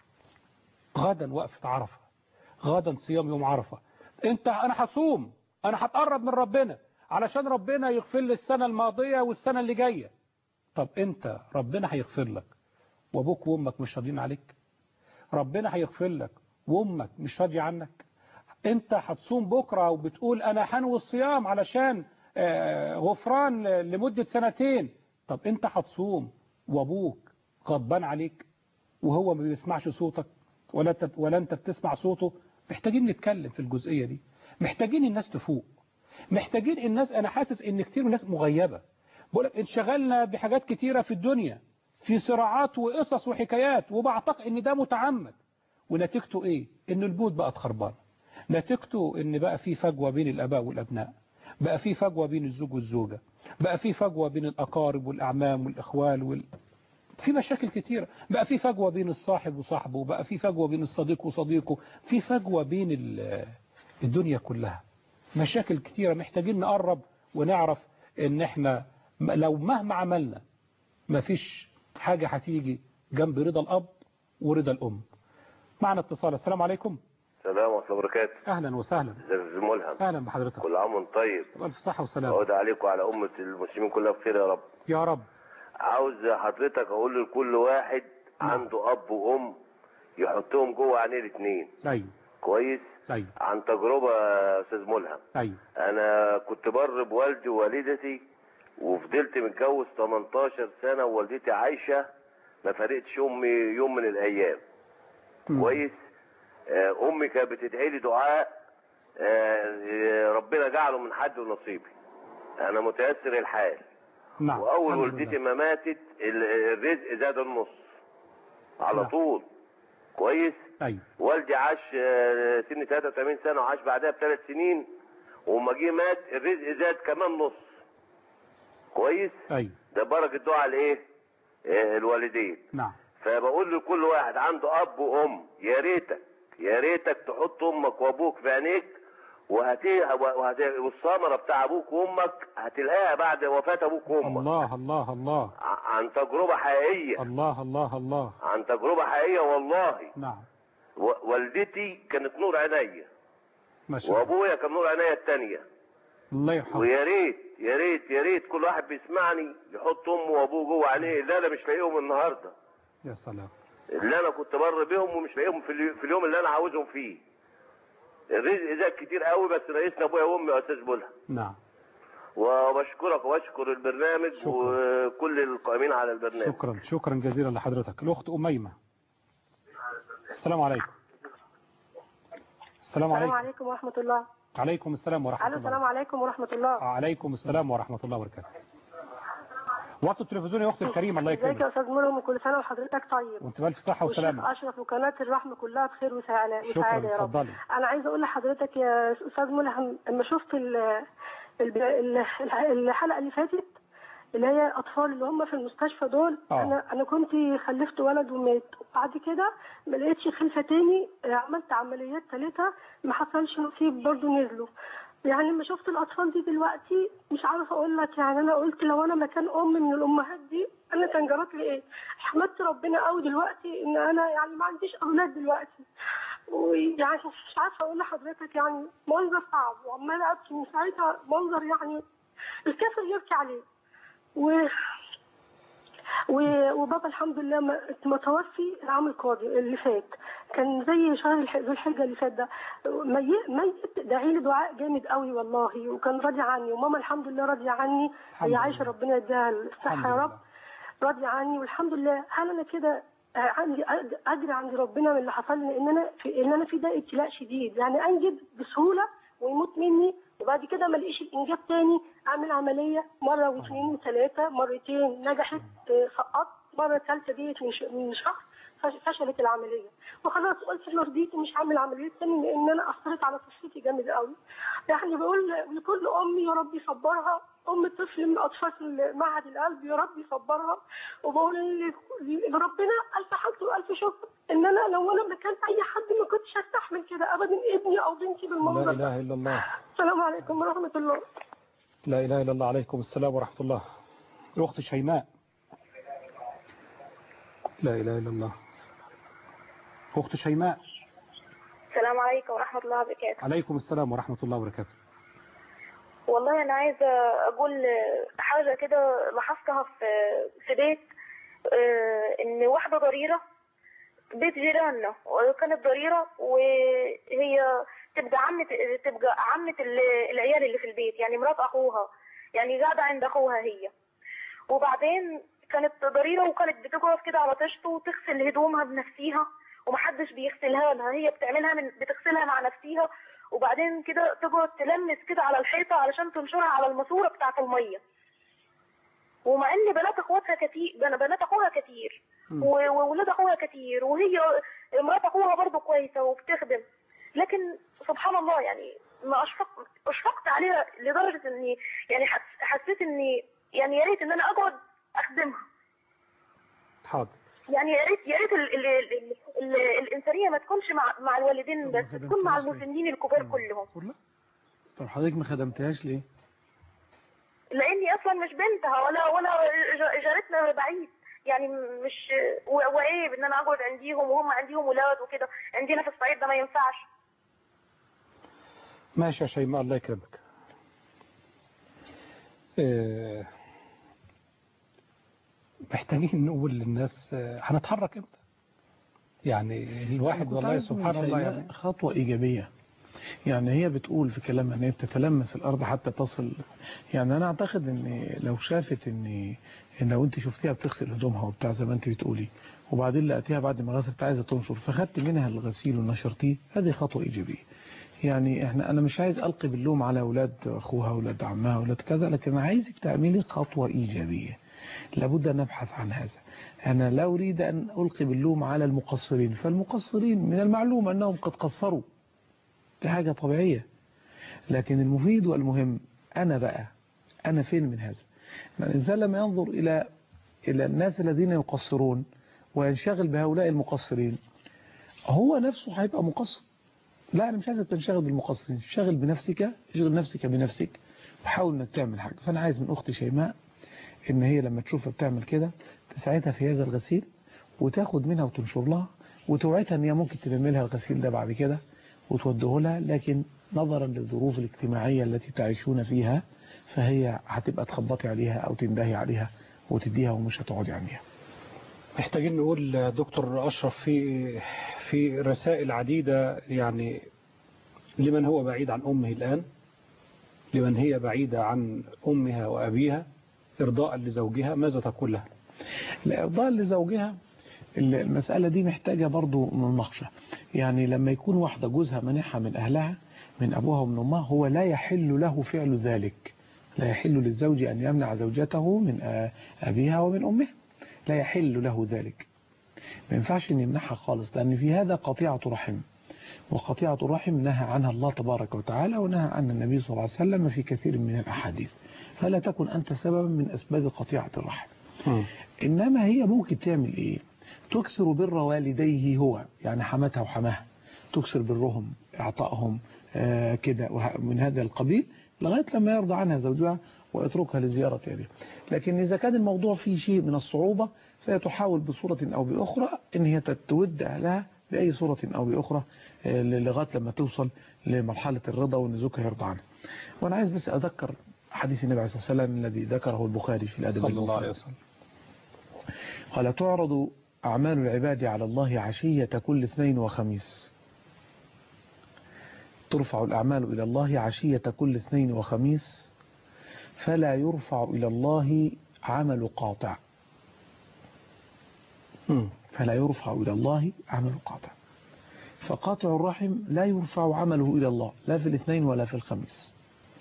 غدا وقفة عرفة غدا صيام يوم عرفة أنت أنا هصوم أنا هتقرب من ربنا علشان ربنا يغفر لي السنة الماضية والسنة اللي جاية طب أنت ربنا هيغفر لك وأبوك وأمك مش راضيين عليك ربنا هيغفر لك وأمك مش راضية عنك أنت هتصوم بكرة وبتقول أنا هنوي الصيام علشان غفران لمدة سنتين طب أنت هتصوم وأبوك غضبان عليك وهو ما بيسمعش صوتك ولا انت ولا انت بتسمع صوته محتاجين نتكلم في الجزئية دي محتاجين الناس تفوق محتاجين الناس انا حاسس ان كتير من الناس مغيبة بقول لك انشغلنا بحاجات كتيرة في الدنيا في صراعات وقصص وحكايات وبعتقد ان ده متعمد ونتيجته ايه ان البيوت بقت خربانه نتيجته ان بقى في فجوة بين الاباء والابناء بقى في فجوة بين الزوج والزوجة بقى في فجوة بين الاقارب والاعمام والاخوال وال... في مشاكل كتيرة بقى في فجوة بين الصاحب وصاحبه بقى في فجوة بين الصديق وصديقه في فجوة بين الدنيا كلها مشاكل كتيرة محتاجين نقرب ونعرف ان احنا لو مهما عملنا ما فيش حاجة هتيجي جنب رضا الأب ورضا الأم معنا اتصال السلام عليكم السلام ورحمة الله وبركاته أهلا وسهلا ازيك يا ملهم أهلا بحضرتك كل عام وانت طيب ألف صحة وسلامة أعود عليك وعلى أمة المسلمين كلها بخير يا رب يا رب عاوز حضرتك أقول لكل واحد عنده أب وأم يحطهم جوه عينيه الاثنين أيوه كويس أيوه عن تجربة يا أستاذ ملهم أيوه أنا كنت بر بوالدي ووالدتي وفضلت متجوز 18 سنة ووالدتي عايشة ما فارقتش أمي يوم من الأيام كويس آه، امي كانت بتدعي لي دعاء آه، ربنا جعله من حد ونصيبي انا متيسر الحال نعم واول الحمد والدتي لله. ما ماتت ال- الرزق زاد النص على نعم. طول كويس ايوه والدي عاش آه، سن 83 سنه وعاش بعدها بثلاث سنين وما جه مات الرزق زاد كمان نص كويس ايوه ده بركه دعاء الايه آه، الوالدين نعم فبقول لكل واحد عنده اب وام يا ريتك يا ريتك تحط امك وابوك في عينيك وهتي وهت... والثمره بتاع ابوك وامك هتلاقيها بعد وفاه ابوك وامك الله الله الله ع- عن تجربه حقيقيه الله الله الله عن تجربه حقيقيه والله نعم و... والدتي كانت نور عينيا ما شاء الله وابويا كان نور عينيا التانيه الله يرحمه ويا ريت يا ريت يا ريت كل واحد بيسمعني يحط امه وابوه جوه عينيه اللي انا مش لاقيهم النهارده يا سلام اللي انا كنت بر بيهم ومش لاقيهم في, اليو- في اليوم اللي انا عاوزهم فيه الرزق زاد كتير قوي بس ناقصنا ابويا وامي يا استاذ بولها نعم وبشكرك واشكر البرنامج شكرا. وكل القائمين على البرنامج شكرا شكرا جزيلا لحضرتك الأخت أميمة السلام عليكم السلام السلام عليكم عليكم ورحمة الله عليكم السلام ورحمة ألو الله السلام عليكم ورحمة الله عليكم السلام ورحمة الله وبركاته وقت التلفزيون يا أختي الكريمة الله ازيك يا يكرمك أستاذ مرهم وكل سنة وحضرتك طيب وانت بألف صحة والشيخ وسلامة أشرف وقناة الرحمة كلها بخير وسعادة شكرا وسعادة يا رب اتفضلي أنا عايزة أقول لحضرتك يا أستاذ ملهم لما شفت ال- الب- ال- الحلقة اللي فاتت اللي هي أطفال اللي هم في المستشفى دول آه. أنا أنا كنت خلفت ولد ومات وبعد كده ما لقيتش خلفة تاني آه، عملت عمليات ثلاثة ما حصلش نصيب برضه نزلوا يعني لما شفت الأطفال دي دلوقتي مش عارفة أقول لك يعني أنا قلت لو أنا مكان أم من الأمهات دي أنا كان جرت لي إيه حمدت ربنا قوي دلوقتي إن أنا يعني ما عنديش أولاد دلوقتي ويعني مش عارفة أقول لحضرتك يعني منظر صعب وعمالة أبكي من ساعتها منظر يعني الكافر يبكي عليه و و- وبابا الحمد لله م- متوفي العام القاضي اللي فات كان زي شهر الح- ذو الحجه اللي فات ده ميت ميت داعي لي دعاء جامد قوي والله وكان راضي عني وماما الحمد لله راضيه عني هي عايشه ربنا يديها الصحه يا رب راضيه عني والحمد لله هل انا كده آه، عندي أج- اجر عند ربنا من اللي حصل لي ان انا في ان انا في ده ابتلاء شديد يعني انجب بسهوله ويموت مني وبعد كده ما الاقيش الانجاب تاني اعمل عمليه مره واثنين وثلاثه مرتين نجحت آه، سقطت مره ثالثه ديت من ش- من شهر فش- فشلت العمليه وخلاص قلت انا رضيت مش هعمل عمليه تاني لان انا اثرت على صحتي جامد قوي يعني بقول لكل ام يا رب يصبرها ام طفل من اطفال معهد القلب يا رب يصبرها وبقول ل- لربنا الف حمد والف شكر ان انا لو انا مكان اي حد ما كنتش هستحمل كده ابدا ابني او بنتي لا بالمنظر ده إله إلا الله السلام عليكم ورحمه الله لا إله إلا الله عليكم السلام ورحمة الله الأخت شيماء لا إله إلا الله أخت شيماء السلام عليكم ورحمة الله وبركاته عليكم السلام ورحمة الله وبركاته والله أنا عايزة أقول حاجة كده لاحظتها في في بيت آه، إن واحدة ضريرة بيت جيراننا وكانت ضريرة وهي تبقى عمة تبقى عمة ال- العيال اللي في البيت يعني مرات أخوها يعني قاعدة عند أخوها هي وبعدين كانت ضريرة وكانت بتقف كده على طشته وتغسل هدومها بنفسها ومحدش بيغسلها لها هي بتعملها من بتغسلها مع نفسها وبعدين كده تقعد تلمس كده على الحيطة علشان تنشرها على الماسورة بتاعة المية ومع ان بنات اخواتها كتير بن- بنات اخوها كتير و- وولاد اخوها كتير وهي مرات اخوها برضه كويسة وبتخدم لكن سبحان الله يعني ما اشفقت اشفقت عليها لدرجة اني يعني حس- حسيت اني يعني يا ريت ان انا اقعد اخدمها حاضر يعني يا ريت يا ريت ال ال ال ال الانسانيه ما تكونش مع مع الوالدين بس تكون مع المسنين الكبار كلهم طب حضرتك ما خدمتهاش ليه؟ لاني اصلا مش بنتها ولا ولا ج- جارتنا بعيد يعني مش و- وعيب ان انا اقعد عنديهم وهم عنديهم ولاد وكده عندنا في الصعيد ده ما ينفعش ماشي يا شيماء الله يكرمك آه، محتاجين نقول للناس آه، هنتحرك امتى يعني الواحد كنت والله عايز من سبحان الله شيماء يعني خطوة إيجابية يعني هي بتقول في كلامها ان هي بتتلمس الارض حتى تصل يعني انا اعتقد ان لو شافت ان ان لو انت شفتيها بتغسل هدومها وبتاع زي ما انت بتقولي وبعدين لقيتيها بعد ما غسلت عايزه تنشر فخدت منها الغسيل ونشرتيه هذه خطوه ايجابيه يعني احنا انا مش عايز القي باللوم على اولاد اخوها اولاد عمها اولاد كذا لكن انا عايزك تعملي خطوه ايجابيه لابد ان نبحث عن هذا انا لا اريد ان القي باللوم على المقصرين فالمقصرين من المعلوم انهم قد قصروا دي حاجه طبيعيه لكن المفيد والمهم انا بقى انا فين من هذا الانسان لما ينظر الى الى الناس الذين يقصرون وينشغل بهؤلاء المقصرين هو نفسه هيبقى مقصر لا انا مش عايزك تنشغل بالمقصرين انشغل بنفسك اشغل نفسك بنفسك وحاول انك تعمل حاجه فانا عايز من اختي شيماء ان هي لما تشوفها بتعمل كده تساعدها في هذا الغسيل وتاخد منها وتنشر لها وتوعدها ان هي ممكن تلم لها الغسيل ده بعد كده وتوديه لها لكن نظرا للظروف الاجتماعيه التي تعيشون فيها فهي هتبقى تخبطي عليها او تندهي عليها وتديها ومش هتقعدي عليها محتاجين نقول دكتور أشرف في في رسائل عديدة يعني لمن هو بعيد عن أمه الآن لمن هي بعيدة عن أمها وأبيها إرضاء لزوجها ماذا تقول لها الإرضاء لزوجها المسألة دي محتاجة برضو مناقشة يعني لما يكون واحدة جوزها منحها من أهلها من أبوها ومن أمها هو لا يحل له فعل ذلك لا يحل للزوج أن يمنع زوجته من أبيها ومن أمها لا يحل له ذلك ما ينفعش أن يمنعها خالص لأن في هذا قطيعة رحم وقطيعة الرحم نهى عنها الله تبارك وتعالى ونهى عنها النبي صلى الله عليه وسلم في كثير من الأحاديث فلا تكن أنت سببا من أسباب قطيعة الرحم إنما هي ممكن تعمل إيه تكسر بر والديه هو يعني حماتها وحماها تكسر برهم إعطائهم آه كده من هذا القبيل لغاية لما يرضى عنها زوجها ويتركها لزيارة أبيه لكن إذا كان الموضوع فيه شيء من الصعوبة فهي تحاول بصورة أو بأخرى أن هي تود أهلها بأي صورة أو بأخرى لغاية لما توصل لمرحلة الرضا وأن زوجها يرضى عنها وأنا عايز بس أذكر حديث النبي عليه الصلاة والسلام الذي ذكره البخاري في الأدب صلى الله عليه وسلم قال تعرض أعمال العباد على الله عشية كل اثنين وخميس ترفع الأعمال إلى الله عشية كل اثنين وخميس فلا يرفع إلى الله عمل قاطع فلا يرفع إلى الله عمل قاطع فقاطع الرحم لا يرفع عمله إلى الله لا في الاثنين ولا في الخميس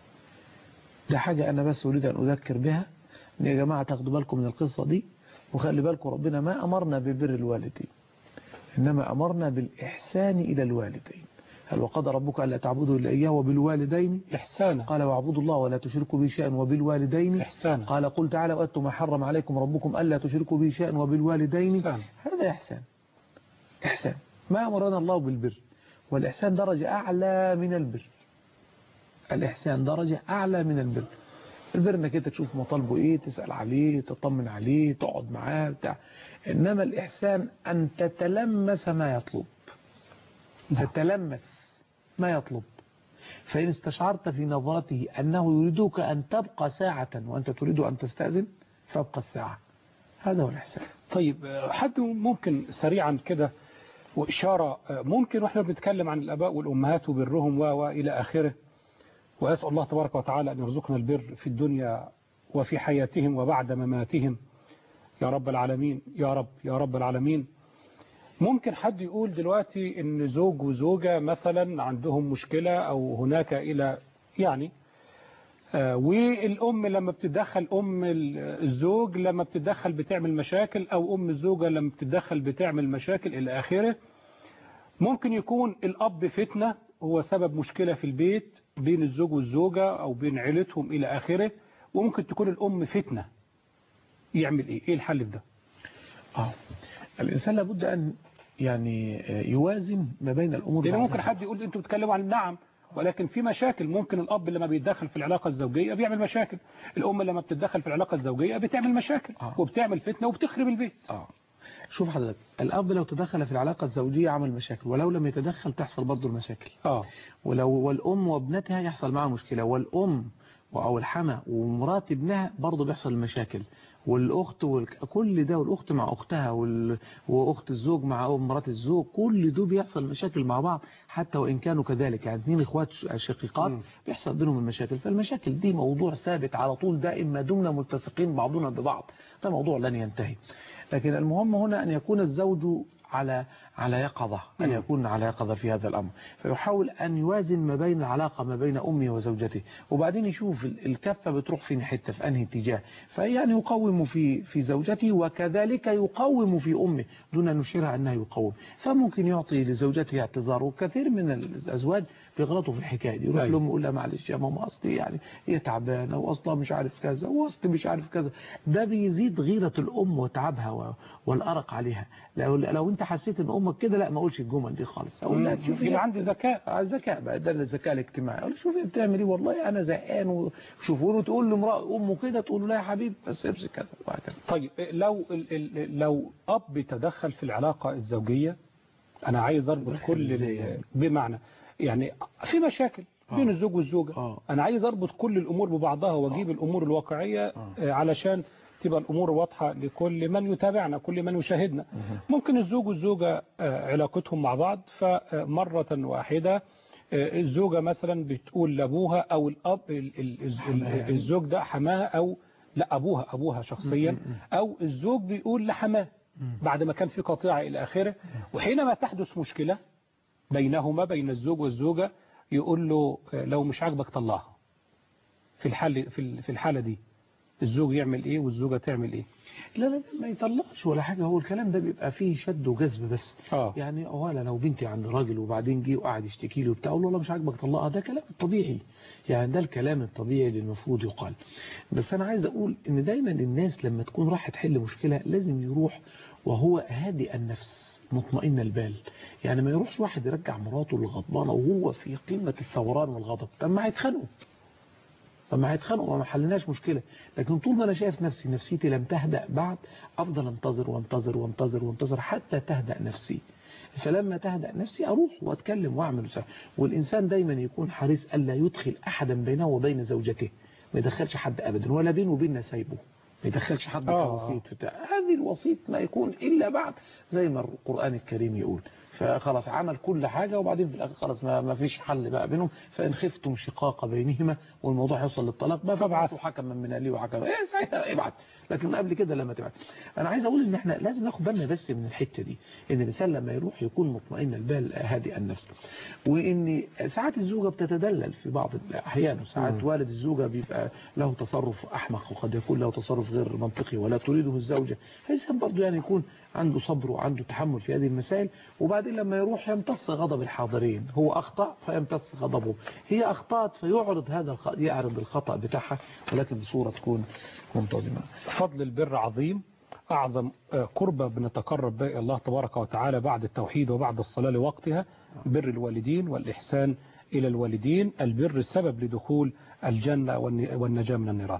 ده حاجة أنا بس أريد أن أذكر بها أن يا جماعة تاخدوا بالكم من القصة دي وخلي بالكم ربنا ما أمرنا ببر الوالدين إنما أمرنا بالإحسان إلى الوالدين هل وقضى ربك ألا تعبدوا إلا إياه وبالوالدين إحسانا قال واعبدوا الله ولا تشركوا به شيئا وبالوالدين إحسانا قال قل تعالى وأتوا ما حرم عليكم ربكم ألا تشركوا به شيئا وبالوالدين إحسان. هذا إحسان إحسان ما أمرنا الله بالبر والإحسان درجة أعلى من البر الإحسان درجة أعلى من البر البر انك انت تشوف مطالبه ايه تسأل عليه تطمن عليه تقعد معاه بتاع انما الإحسان أن تتلمس ما يطلب تتلمس ما يطلب فإن استشعرت في نظرته أنه يريدك أن تبقى ساعة وأنت تريد أن تستأذن فابقى الساعة هذا هو الإحسان طيب حد ممكن سريعا كده وإشارة ممكن وإحنا بنتكلم عن الأباء والأمهات وبرهم وإلى آخره وأسأل الله تبارك وتعالى أن يرزقنا البر في الدنيا وفي حياتهم وبعد مماتهم يا رب العالمين يا رب يا رب العالمين ممكن حد يقول دلوقتي ان زوج وزوجة مثلا عندهم مشكلة او هناك الى يعني آه والام لما بتتدخل ام الزوج لما بتتدخل بتعمل مشاكل او ام الزوجة لما بتتدخل بتعمل مشاكل الى اخره ممكن يكون الاب فتنة هو سبب مشكلة في البيت بين الزوج والزوجة او بين عيلتهم الى اخره وممكن تكون الام فتنة يعمل ايه ايه الحل في ده آه. الإنسان لابد أن يعني يوازن ما بين الأمور لأن ممكن حد يقول أنتوا بتتكلموا عن النعم ولكن في مشاكل ممكن الأب لما بيتدخل في العلاقة الزوجية بيعمل مشاكل الأم لما بتتدخل في العلاقة الزوجية بتعمل مشاكل آه. وبتعمل فتنة وبتخرب البيت آه. شوف حضرتك الأب لو تدخل في العلاقة الزوجية عمل مشاكل ولو لم يتدخل تحصل برضه المشاكل آه. ولو والأم وابنتها يحصل معها مشكلة والأم او الحما ومرات ابنها برضه بيحصل مشاكل والاخت وكل ده والاخت مع اختها وال... واخت الزوج مع مرات الزوج كل دول بيحصل مشاكل مع بعض حتى وان كانوا كذلك يعني اثنين اخوات شقيقات بيحصل بينهم المشاكل فالمشاكل دي موضوع ثابت على طول دائم ما دمنا ملتصقين بعضنا ببعض ده موضوع لن ينتهي لكن المهم هنا ان يكون الزوج على على يقظة أن يكون على يقظة في هذا الأمر فيحاول أن يوازن ما بين العلاقة ما بين أمه وزوجته وبعدين يشوف الكفة بتروح فين حتة في أنهي اتجاه فيعني يقوم في في زوجته وكذلك يقوم في أمه دون أن نشيرها أنها يقوم فممكن يعطي لزوجته اعتذار وكثير من الأزواج بيغلطوا في الحكاية دي يروح لهم يقول لها معلش يا ماما أصلي يعني هي تعبانة وأصلا مش عارف كذا وأصلي مش عارف كذا ده بيزيد غيرة الأم وتعبها والأرق عليها لو, لو أنت حسيت أن أمك كده لا ما أقولش الجمل دي خالص أقول لها شوفي يبقى عندي ذكاء ذكاء بقى ده الذكاء الاجتماعي أقول شوفي بتعمل إيه والله أنا زهقان وشوفوا له تقول لامرأة أمه كده تقول له لا يا حبيبي بس امسك كذا وهكذا طيب لو لو أب تدخل في العلاقة الزوجية أنا عايز أربط كل بمعنى يعني في مشاكل بين الزوج والزوجة آه. أنا عايز أربط كل الأمور ببعضها وأجيب آه. الأمور الواقعية آه. علشان تبقى الأمور واضحة لكل من يتابعنا كل من يشاهدنا ممكن الزوج والزوجة علاقتهم مع بعض فمرة واحدة الزوجة مثلا بتقول لأبوها أو الأب الزوج ده حماها أو لا أبوها أبوها شخصيا أو الزوج بيقول لحماه بعد ما كان في قطيعة إلى آخره وحينما تحدث مشكلة بينهما بين الزوج والزوجة يقول له لو مش عاجبك طلعها في الحال في الحالة دي الزوج يعمل ايه والزوجة تعمل ايه لا لا ما يطلقش ولا حاجة هو الكلام ده بيبقى فيه شد وجذب بس آه. يعني اولا لو بنتي عند راجل وبعدين جه وقعد يشتكي له وبتاع اقول له لا مش عاجبك طلقها ده كلام طبيعي يعني ده الكلام الطبيعي اللي المفروض يقال بس انا عايز اقول ان دايما الناس لما تكون راح تحل مشكلة لازم يروح وهو هادئ النفس مطمئن البال يعني ما يروحش واحد يرجع مراته الغضبانة وهو في قمة الثوران والغضب طب ما هيتخانقوا طب ما هيتخانقوا ما حلناش مشكلة لكن طول ما انا شايف نفسي نفسيتي لم تهدأ بعد افضل انتظر وانتظر وانتظر وانتظر حتى تهدأ نفسي فلما تهدأ نفسي اروح واتكلم واعمل وسهل والانسان دايما يكون حريص الا يدخل احدا بينه وبين زوجته ما يدخلش حد ابدا ولا بينه وبيننا سايبه ما يدخلش حد كوسيط بتاع هذه الوسيط ما يكون إلا بعد زي ما القرآن الكريم يقول فخلاص عمل كل حاجة وبعدين في الآخر خلاص ما, ما فيش حل بقى بينهم فإن خفتم شقاق بينهما والموضوع يوصل للطلاق بقى فابعثوا حكما من أهلي وحكما إيه ساعتها ابعت لكن قبل كده لما تبعت أنا عايز أقول إن إحنا لازم ناخد بالنا بس من الحتة دي إن الإنسان لما يروح يكون مطمئن البال هادئ النفس وإن ساعات الزوجة بتتدلل في بعض الأحيان وساعات والد الزوجة بيبقى له تصرف أحمق وقد يكون له تصرف غير منطقي ولا تريده الزوجة فالإنسان برضه يعني يكون عنده صبر وعنده تحمل في هذه المسائل وبعدين لما يروح يمتص غضب الحاضرين هو أخطأ فيمتص غضبه هي أخطأت فيعرض هذا الخطأ يعرض الخطأ بتاعها ولكن بصورة تكون منتظمة فضل البر عظيم أعظم قربة بنتقرب بها الله تبارك وتعالى بعد التوحيد وبعد الصلاة لوقتها بر الوالدين والإحسان إلى الوالدين البر السبب لدخول الجنة والنجاة من النيران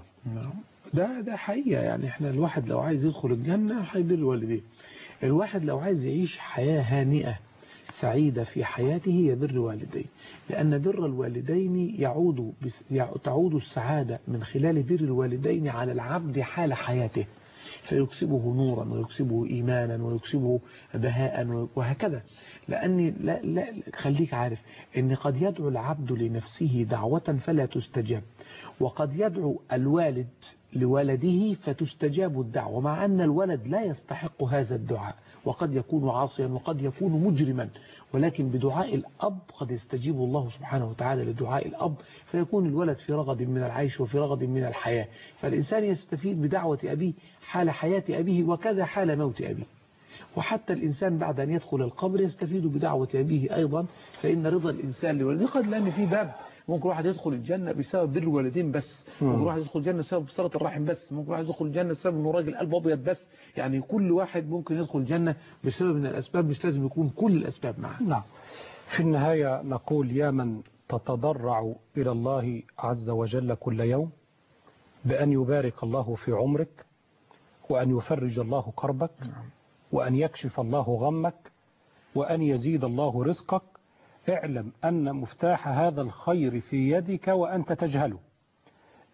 ده ده حقيقة يعني احنا الواحد لو عايز يدخل الجنة هيبر الوالدين الواحد لو عايز يعيش حياة هانئة سعيدة في حياته يبر والديه لأن بر الوالدين يعود تعود السعادة من خلال بر الوالدين على العبد حال حياته فيكسبه نورا ويكسبه إيمانا ويكسبه بهاء وهكذا لأني لا, لا خليك عارف أن قد يدعو العبد لنفسه دعوة فلا تستجاب وقد يدعو الوالد لولده فتستجاب الدعوة مع أن الولد لا يستحق هذا الدعاء وقد يكون عاصيا وقد يكون مجرما ولكن بدعاء الأب قد يستجيب الله سبحانه وتعالى لدعاء الأب فيكون الولد في رغد من العيش وفي رغد من الحياة فالإنسان يستفيد بدعوة أبيه حال حياة أبيه وكذا حال موت أبيه وحتى الإنسان بعد أن يدخل القبر يستفيد بدعوة أبيه أيضا فإن رضا الإنسان لولده قد لأن في باب ممكن واحد يدخل الجنة بسبب بر الوالدين بس ممكن واحد يدخل الجنة بسبب صلة الرحم بس ممكن واحد يدخل الجنة بسبب انه راجل قلب ابيض بس يعني كل واحد ممكن يدخل الجنة بسبب من الأسباب مش لازم يكون كل الأسباب معه نعم في النهاية نقول يا من تتضرع إلى الله عز وجل كل يوم بأن يبارك الله في عمرك وأن يفرج الله كربك وأن يكشف الله غمك وأن يزيد الله رزقك اعلم أن مفتاح هذا الخير في يدك وأنت تجهله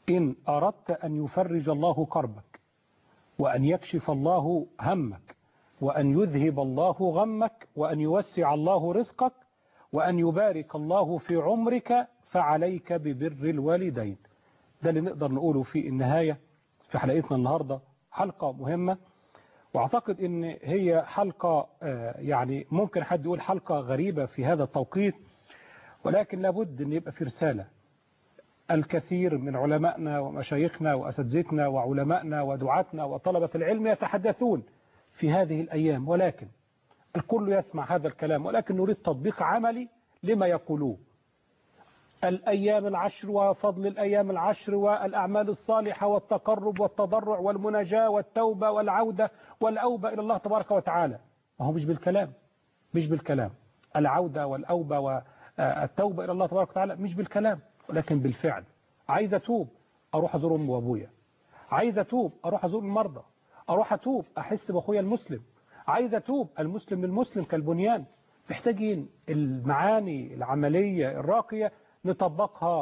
إن أردت أن يفرج الله كربك وأن يكشف الله همك وأن يذهب الله غمك وأن يوسع الله رزقك وأن يبارك الله في عمرك فعليك ببر الوالدين ده اللي نقدر نقوله في النهاية في حلقتنا النهاردة حلقة مهمة واعتقد ان هي حلقة يعني ممكن حد يقول حلقة غريبة في هذا التوقيت ولكن لابد ان يبقى في رسالة الكثير من علمائنا ومشايخنا وأساتذتنا وعلمائنا ودعاتنا وطلبة العلم يتحدثون في هذه الأيام ولكن الكل يسمع هذا الكلام ولكن نريد تطبيق عملي لما يقولوه الأيام العشر وفضل الأيام العشر والأعمال الصالحة والتقرب والتضرع والمناجاة والتوبة والعودة والأوبة إلى الله تبارك وتعالى وهو مش بالكلام مش بالكلام العودة والأوبة والتوبة إلى الله تبارك وتعالى مش بالكلام ولكن بالفعل عايز أتوب أروح أزور أمي وأبويا عايز أتوب أروح أزور المرضى أروح أتوب أحس بأخويا المسلم عايز أتوب المسلم للمسلم كالبنيان محتاجين المعاني العملية الراقية نطبقها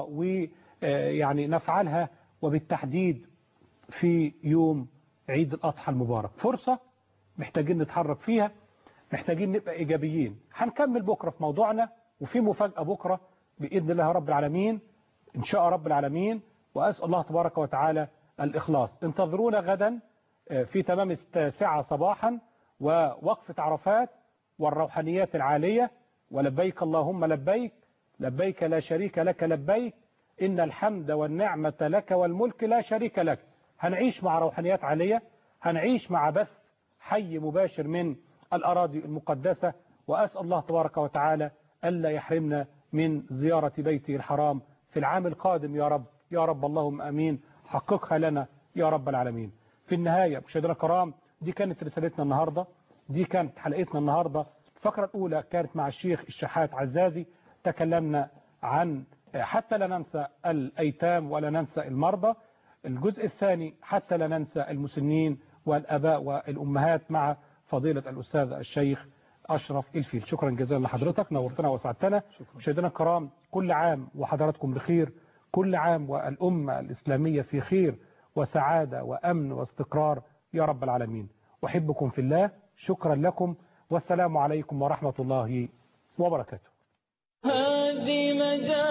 ويعني نفعلها وبالتحديد في يوم عيد الأضحى المبارك فرصة محتاجين نتحرك فيها محتاجين نبقى إيجابيين هنكمل بكرة في موضوعنا وفي مفاجأة بكرة بإذن الله رب العالمين إن شاء رب العالمين وأسأل الله تبارك وتعالى الإخلاص انتظرونا غدا في تمام التاسعة صباحا ووقفة عرفات والروحانيات العالية ولبيك اللهم لبيك لبيك لا شريك لك لبيك إن الحمد والنعمة لك والملك لا شريك لك هنعيش مع روحانيات عالية هنعيش مع بث حي مباشر من الأراضي المقدسة وأسأل الله تبارك وتعالى ألا يحرمنا من زيارة بيته الحرام في العام القادم يا رب يا رب اللهم أمين حققها لنا يا رب العالمين في النهاية مشاهدينا الكرام دي كانت رسالتنا النهاردة دي كانت حلقتنا النهاردة الفقرة الأولى كانت مع الشيخ الشحات عزازي تكلمنا عن حتى لا ننسى الأيتام ولا ننسى المرضى الجزء الثاني حتى لا ننسى المسنين والأباء والأمهات مع فضيلة الأستاذ الشيخ أشرف الفيل شكرا جزيلا لحضرتك نورتنا وسعدتنا مشاهدينا الكرام كل عام وحضراتكم بخير كل عام والأمة الإسلامية في خير وسعادة وأمن واستقرار يا رب العالمين أحبكم في الله شكرا لكم والسلام عليكم ورحمة الله وبركاته هذه مجال